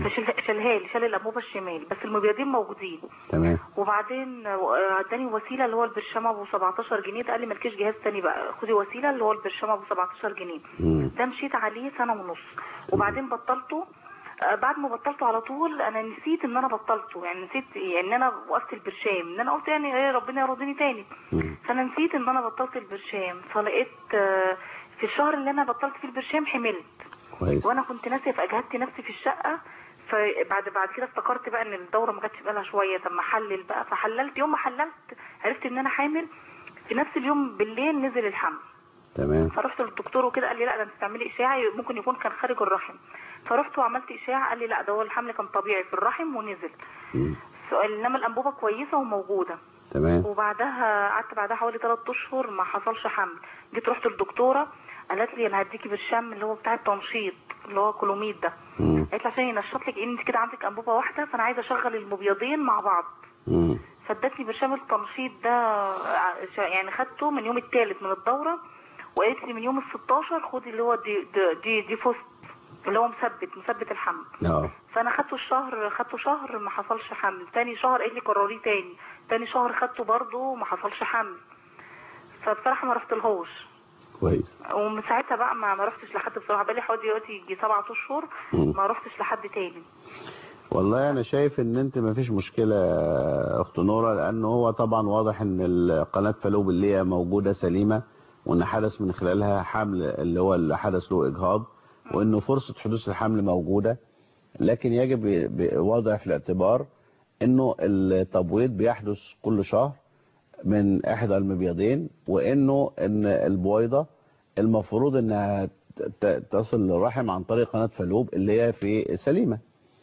فشالها لي شال الانبوبه الشمال بس المبيضين موجودين تمام وبعدين آه، اداني وسيله اللي هو البرشام ابو 17 جنيه ده قال لي مالكيش جهاز تاني بقى خدي وسيله اللي هو البرشام ابو 17 جنيه مم. ده مشيت عليه سنه ونص وبعدين بطلته آه، بعد ما بطلته على طول انا نسيت ان انا بطلته يعني نسيت يعني ان انا وقفت البرشام ان انا قلت يعني ايه ربنا يرضيني تاني فانا نسيت ان انا بطلت البرشام فلقيت آه، في الشهر اللي انا بطلت فيه البرشام حملت كويس وانا كنت ناسيه فاجهدت نفسي في الشقه فبعد بعد كده افتكرت بقى ان الدوره ما جاتش بقالها شويه طب ما احلل بقى فحللت يوم ما حللت عرفت ان انا حامل في نفس اليوم بالليل نزل الحمل تمام فرحت للدكتور وكده قال لي لا ده انت تعملي اشاعه ممكن يكون كان خارج الرحم فرحت وعملت اشاعه قال لي لا ده هو الحمل كان طبيعي في الرحم ونزل سؤال انما الانبوبه كويسه وموجوده تمام وبعدها قعدت بعدها حوالي 3 اشهر ما حصلش حمل جيت رحت للدكتوره قالت لي انا هديكي برشام اللي هو بتاع التنشيط اللي هو كلوميد ده قالت لي عشان ينشط لك ان انت كده عندك انبوبه واحده فانا عايزه اشغل المبيضين مع بعض مم. فادتني برشام التنشيط ده ع- يعني خدته من يوم الثالث من الدوره وقالت لي من يوم ال 16 خدي اللي هو دي دي دي, دي فوست اللي هو مثبت مثبت الحمل اه فانا خدته الشهر خدته شهر ما حصلش حمل تاني شهر قالت لي قرريه تاني تاني شهر خدته برضه ما حصلش حمل فبصراحه ما رحتلهوش كويس ومن ساعتها بقى ما ما رحتش لحد بصراحه بقالي حوالي دلوقتي يجي سبعة اشهر مم. ما رحتش لحد تاني والله انا شايف ان انت ما فيش مشكلة يا اخت نورة لانه هو طبعا واضح ان القناة فالوب اللي هي موجودة سليمة وان حدث من خلالها حمل اللي هو اللي حدث له اجهاض وانه فرصة حدوث الحمل موجودة لكن يجب ب- وضع في الاعتبار انه التبويض بيحدث كل شهر من احدى المبيضين وانه ان البويضة المفروض انها ت- تصل للرحم عن طريق قناة فالوب اللي هي في سليمة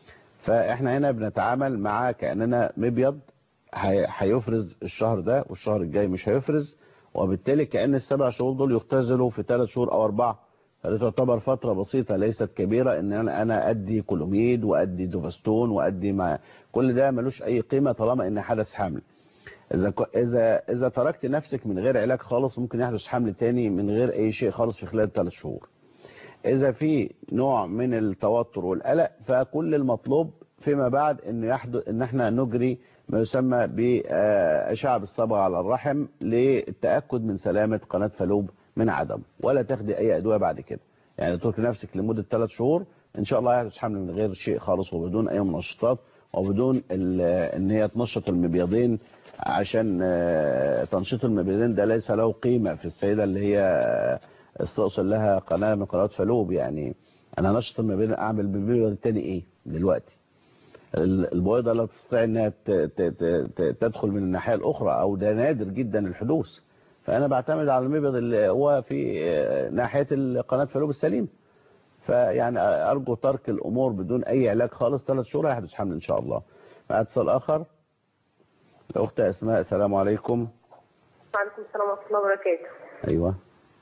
فاحنا هنا بنتعامل مع كأننا مبيض هي- هيفرز الشهر ده والشهر الجاي مش هيفرز وبالتالي كأن السبع شهور دول يختزلوا في ثلاث شهور او اربعة فدي تعتبر فترة بسيطة ليست كبيرة ان انا انا ادي كولوميد وادي دوفاستون وادي ما كل ده ملوش اي قيمة طالما ان حدث حمل اذا ك- اذا اذا تركت نفسك من غير علاج خالص ممكن يحدث حمل تاني من غير اي شيء خالص في خلال ثلاث شهور اذا في نوع من التوتر والقلق فكل المطلوب فيما بعد ان يحدث ان احنا نجري ما يسمى باشعه بالصبغه على الرحم للتاكد من سلامه قناه فالوب من عدم ولا تاخدي اي ادويه بعد كده يعني تركي نفسك لمده ثلاث شهور ان شاء الله هيحدث حمل من غير شيء خالص وبدون اي منشطات وبدون ال- ان هي تنشط المبيضين عشان آه، تنشيط المبيضين ده ليس له قيمه في السيده اللي هي آه، استأصل لها قناه من قنوات فالوب يعني انا نشط المبيض اعمل بالمبيض التاني ايه دلوقتي ال- البويضة لا تستطيع انها ت- ت- ت- ت- تدخل من الناحية الاخرى او ده نادر جدا الحدوث فانا بعتمد على المبيض اللي هو في آه، ناحية قناة فالوب السليم فيعني ارجو ترك الامور بدون اي علاج خالص ثلاث شهور هيحدث حمل ان شاء الله مع اتصال اخر الاخت اسماء السلام عليكم وعليكم السلام ورحمة الله وبركاته ايوه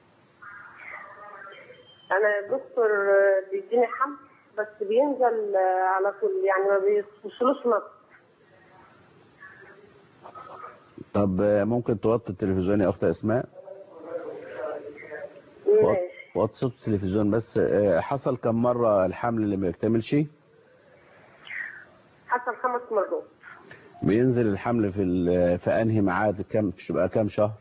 أنا الدكتور بيديني حمل بس بينزل على طول يعني ما بيوصلوش نط طب آه، ممكن توطي التلفزيون يا اخت اسماء وط- ماشي وطي صوت التلفزيون بس آه، حصل كم مرة الحمل اللي ما يكتملش حصل خمس مرات بينزل الحمل في ال- في انهي ميعاد كم بقى كام شهر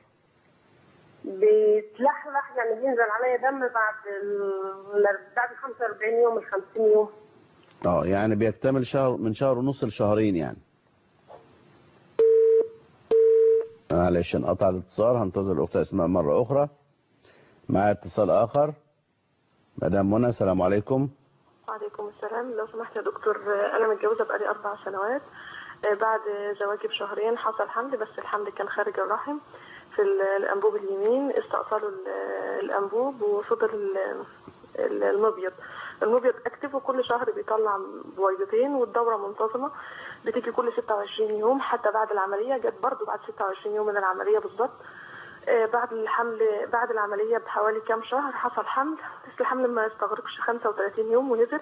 بيتلحلح يعني بينزل عليا دم بعد ال... بعد 45 يوم ال 50 يوم اه يعني بيكتمل شهر من شهر ونص لشهرين يعني معلش انقطع الاتصال هنتظر الاخت اسماء مرة اخرى مع اتصال اخر مدام منى السلام عليكم وعليكم السلام لو سمحت يا دكتور آه، أنا متجوزة بقالي أربع سنوات آه، بعد زواجي بشهرين حصل حمل بس الحمل كان خارج الرحم في ال- الأنبوب اليمين استأصلوا ال- الأنبوب وفضل ال- ال- المبيض المبيض اكتف وكل شهر بيطلع بويضتين والدورة منتظمة بتيجي كل 26 يوم حتى بعد العملية جت برضو بعد 26 يوم من العملية بالظبط آه، بعد الحمل بعد العملية بحوالي كام شهر حصل حمل بس الحمل ما استغرقش 35 يوم ونزل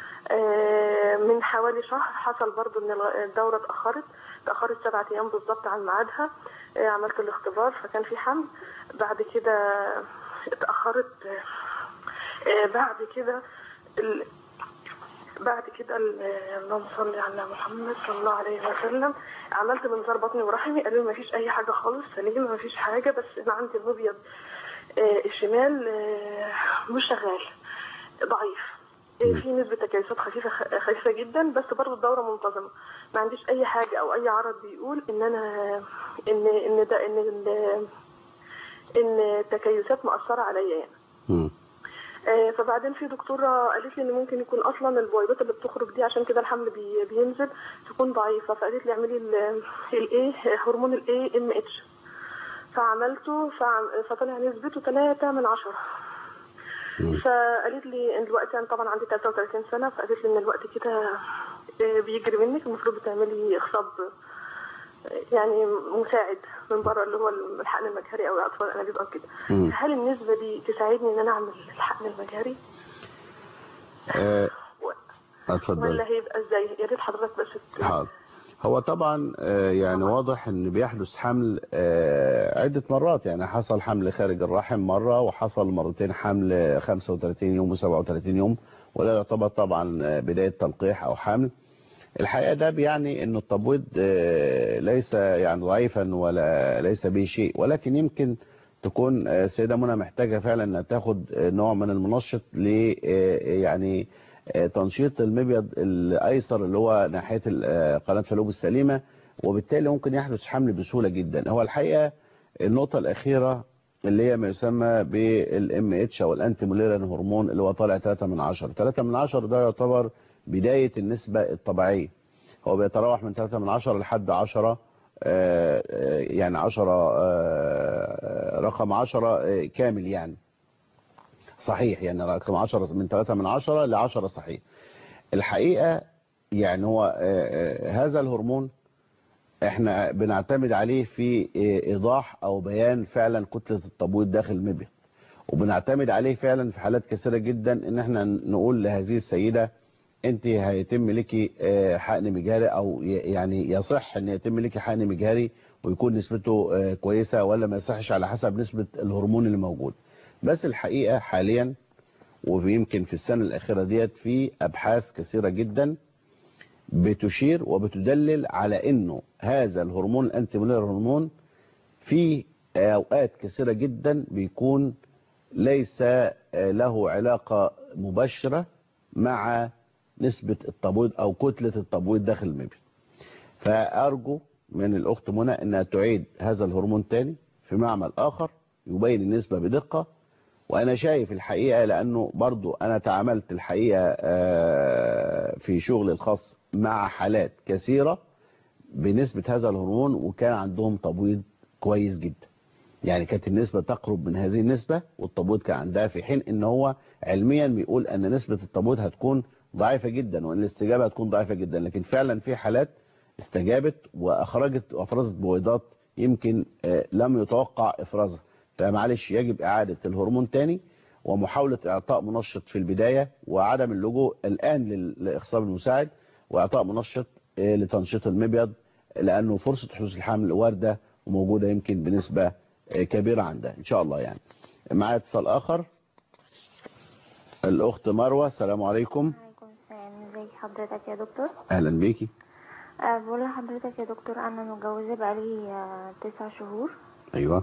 آه، من حوالي شهر حصل برضو ان الغ- الدورة اتأخرت اتأخرت سبعة ايام بالظبط عن ميعادها آه، عملت الاختبار فكان في حمل بعد كده اتأخرت آه، آه، بعد كده ال- بعد كده ال- اللهم صل على محمد صلى الله عليه وسلم عملت منظار بطني ورحمي قالوا لي ما فيش اي حاجه خالص سليم ما فيش حاجه بس انا عندي المبيض آه، الشمال آه، مش شغال ضعيف آه، في نسبة تكيسات خفيفة خفيفة جدا بس برضه الدورة منتظمة ما عنديش أي حاجة أو أي عرض بيقول إن أنا إن إن ده إن ال- إن التكيسات مأثرة عليا يعني مم. آه، فبعدين في دكتورة قالت لي ان ممكن يكون اصلا البويضات اللي بتخرج دي عشان كده الحمل بي بينزل تكون ضعيفة فقالت لي اعملي الايه هرمون الاي ام اتش فعملته فعم- فطلع نسبته 3 من عشرة فقالت لي ان دلوقتي انا طبعا عندي 33 سنة فقالت لي ان الوقت كده آه، بيجري منك المفروض تعملي اخصاب آه، يعني مساعد من بره اللي هو الحقن المجهري او الاطفال الانابيب او كده مم. هل النسبة دي تساعدني ان انا اعمل الحقن المجهري آه، اتفضل ولا هيبقى ازاي يا ريت حضرتك بس ت- حاضر هو طبعا آه، يعني واضح ان بيحدث حمل آه، عدة مرات يعني حصل حمل خارج الرحم مرة وحصل مرتين حمل 35 يوم و37 يوم ولا يعتبر طبعا آه، بداية تلقيح او حمل الحقيقة ده بيعني ان التبويض آه، ليس يعني ضعيفا ولا ليس به شيء ولكن يمكن تكون آه، السيدة منى محتاجة فعلا انها تاخد آه، نوع من المنشط ل آه، يعني آه، تنشيط المبيض الايسر اللي هو ناحية ال- آه، قناة فالوب السليمة وبالتالي ممكن يحدث حمل بسهولة جدا هو الحقيقة النقطة الأخيرة اللي هي ما يسمى بالام اتش او الانتي موليران هرمون اللي هو طالع 3 من 10 3 من 10 ده يعتبر بداية النسبة الطبيعية هو بيتراوح من 3 من 10 لحد 10 آه، آه، يعني 10 آه، رقم 10 آه، كامل يعني صحيح يعني رقم 10 من 3 من 10 ل 10 صحيح الحقيقة يعني هو آه، آه، هذا الهرمون احنا بنعتمد عليه في آه، ايضاح او بيان فعلا كتلة التبويض داخل المبيض وبنعتمد عليه فعلا في حالات كثيرة جدا ان احنا نقول لهذه السيدة انت هيتم لك آه، حقن مجهري او ي- يعني يصح ان يتم لك حقن مجهري ويكون نسبته آه، كويسة ولا ما يصحش على حسب نسبة الهرمون اللي موجود بس الحقيقة حاليا ويمكن في السنة الأخيرة ديت في أبحاث كثيرة جدا بتشير وبتدلل على أنه هذا الهرمون الأنتيمولير هرمون في أوقات كثيرة جدا بيكون ليس له علاقة مباشرة مع نسبة التبويض أو كتلة التبويض داخل المبيض فأرجو من الأخت منى أنها تعيد هذا الهرمون تاني في معمل آخر يبين النسبة بدقة وأنا شايف الحقيقة لأنه برضو أنا تعاملت الحقيقة آه، في شغل الخاص مع حالات كثيرة بنسبة هذا الهرمون وكان عندهم تبويض كويس جدا يعني كانت النسبة تقرب من هذه النسبة والتبويض كان عندها في حين ان هو علميا بيقول ان نسبة التبويض هتكون ضعيفة جدا وان الاستجابة هتكون ضعيفة جدا لكن فعلا في حالات استجابت واخرجت وافرزت بويضات يمكن آه، لم يتوقع افرازها فمعلش يجب اعادة الهرمون تاني ومحاولة اعطاء منشط في البداية وعدم اللجوء الان لل- لاخصاب المساعد واعطاء منشط آه، لتنشيط المبيض لانه فرصة حدوث الحمل واردة وموجودة يمكن بنسبة آه، كبيرة عندها ان شاء الله يعني معايا اتصال اخر الاخت مروة السلام عليكم ازي حضرتك يا دكتور اهلا بيكي أه بقول لحضرتك يا دكتور انا متجوزه بقالي آه، تسع شهور ايوه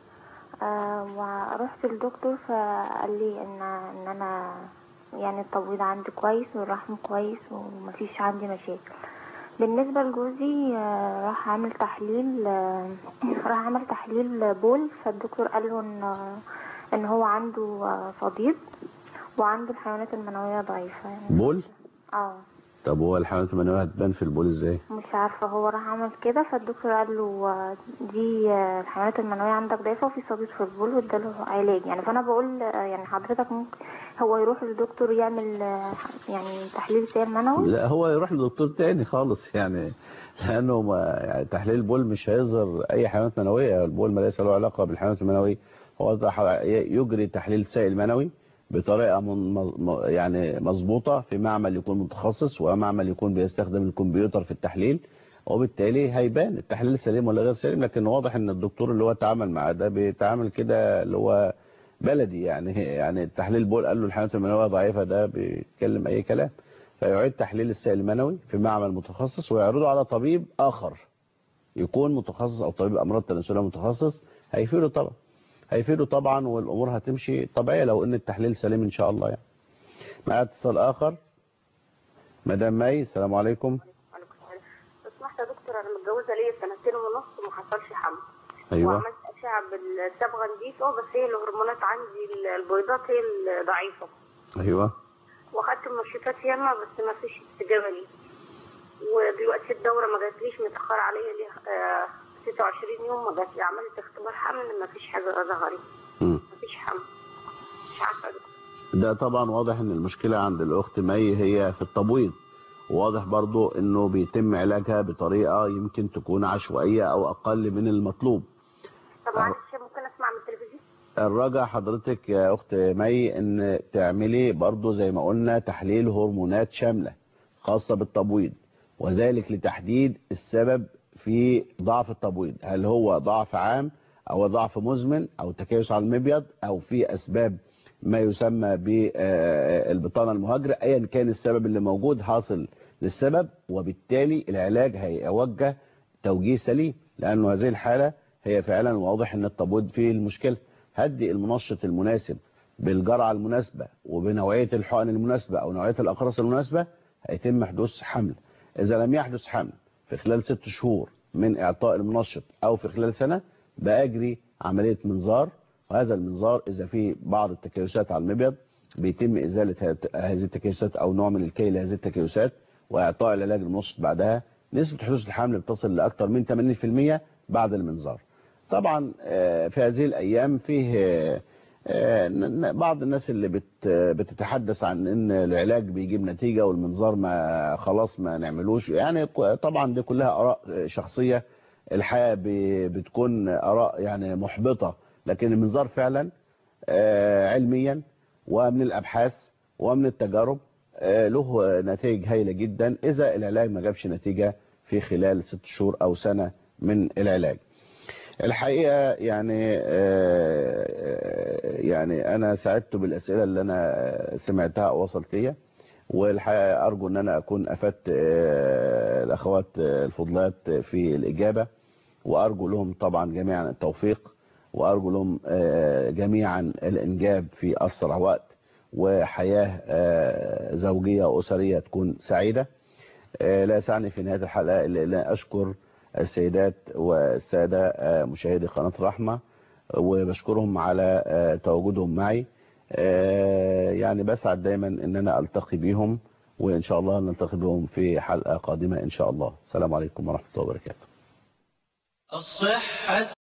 أه ورحت للدكتور فقال لي ان ان انا يعني التبويض عندي كويس والرحم كويس ومفيش عندي مشاكل بالنسبه لجوزي آه، راح عامل تحليل آه، راح عمل تحليل بول فالدكتور قال له ان ان هو عنده آه، صديد وعنده الحيوانات المنويه ضعيفه يعني بول اه طب هو الحيوانات المنوية هتبان في البول ازاي مش عارفة هو راح عمل كده فالدكتور قال له آه، دي آه، الحيوانات المنوية عندك ضعيفة وفي صديد في البول واداله علاج يعني فأنا بقول آه، يعني حضرتك ممكن هو يروح للدكتور يعمل آه، يعني تحليل سائل منوي لا هو يروح لدكتور تاني خالص يعني لانه ما يعني تحليل البول مش هيظهر اي حيوانات منويه البول ما ليس له علاقه بالحيوانات المنويه هو تح- يجري تحليل سائل منوي بطريقه من م- يعني مظبوطه في معمل يكون متخصص ومعمل يكون بيستخدم الكمبيوتر في التحليل وبالتالي هيبان التحليل سليم ولا غير سليم لكن واضح ان الدكتور اللي هو اتعامل معاه ده بيتعامل كده اللي هو بلدي يعني يعني التحليل البول قال له الحيوانات المنويه ضعيفه ده بيتكلم اي كلام فيعيد تحليل السائل المنوي في معمل متخصص ويعرضه على طبيب اخر يكون متخصص او طبيب امراض تناسليه متخصص هيفيده طبعا هيفيده طبعا والامور هتمشي طبيعيه لو ان التحليل سليم ان شاء الله يعني معايا اتصال اخر مدام مي السلام عليكم لو سمحت يا دكتور انا متجوزه ليا سنتين ونص وما حصلش حمل ايوه وعملت اشعه بالصبغه نضيفه بس هي الهرمونات عندي البيضات هي الضعيفه ايوه واخدت منشطات ياما بس ما فيش استجابه لي ودلوقتي الدوره ما جاتليش متاخره عليا ليه آه 26 يوم ما جاتلي عملت اختبار حمل ما فيش حاجه ظهرت مم. ما فيش حمل مش عارفه يا دكتور ده طبعا واضح ان المشكلة عند الاخت مي هي في التبويض وواضح برضو انه بيتم علاجها بطريقة يمكن تكون عشوائية او اقل من المطلوب طب معلش ممكن اسمع من التلفزيون الرجاء حضرتك يا اخت مي ان تعملي برضو زي ما قلنا تحليل هرمونات شاملة خاصة بالتبويض وذلك لتحديد السبب في ضعف التبويض هل هو ضعف عام او ضعف مزمن او تكيس على المبيض او في اسباب ما يسمى بالبطانة المهاجرة ايا كان السبب اللي موجود حاصل للسبب وبالتالي العلاج هيوجه توجيه سليم لانه هذه الحالة هي فعلا واضح ان التبويض فيه المشكلة هدي المنشط المناسب بالجرعة المناسبة وبنوعية الحقن المناسبة او نوعية الاقراص المناسبة هيتم حدوث حمل اذا لم يحدث حمل في خلال ست شهور من اعطاء المنشط او في خلال سنة بأجري عملية منظار وهذا المنظار اذا في بعض التكيسات على المبيض بيتم ازالة هت- هذه التكيسات او نوع من الكي لهذه التكيسات واعطاء العلاج المنشط بعدها نسبة حدوث الحمل بتصل لاكثر من 80% بعد المنظار طبعا آه، في هذه الايام فيه آه، آه، ن- ن- بعض الناس اللي بت بتتحدث عن ان العلاج بيجيب نتيجة والمنظار ما خلاص ما نعملوش يعني ك- طبعا دي كلها اراء شخصية الحقيقة ب- بتكون اراء يعني محبطة لكن المنظار فعلا آه، علميا ومن الابحاث ومن التجارب آه، له نتائج هائلة جدا اذا العلاج ما جابش نتيجة في خلال ست شهور او سنة من العلاج الحقيقة يعني آه، يعني أنا سعدت بالأسئلة اللي أنا سمعتها أو وصلت ليها والحقيقة أرجو أن أنا أكون أفدت آه، الأخوات آه، الفضلات في الإجابة وأرجو لهم طبعا جميعا التوفيق وأرجو لهم آه، جميعا الإنجاب في أسرع وقت وحياة آه، زوجية وأسرية تكون سعيدة آه، لا يسعني في نهاية الحلقة إلا أن أشكر السيدات والسادة آه، مشاهدي قناة رحمة وبشكرهم على آه، تواجدهم معي آه، يعني بسعد دايما ان انا التقي بيهم وإن شاء الله نلتقي بهم في حلقة قادمة إن شاء الله السلام عليكم ورحمة الله وبركاته الصحة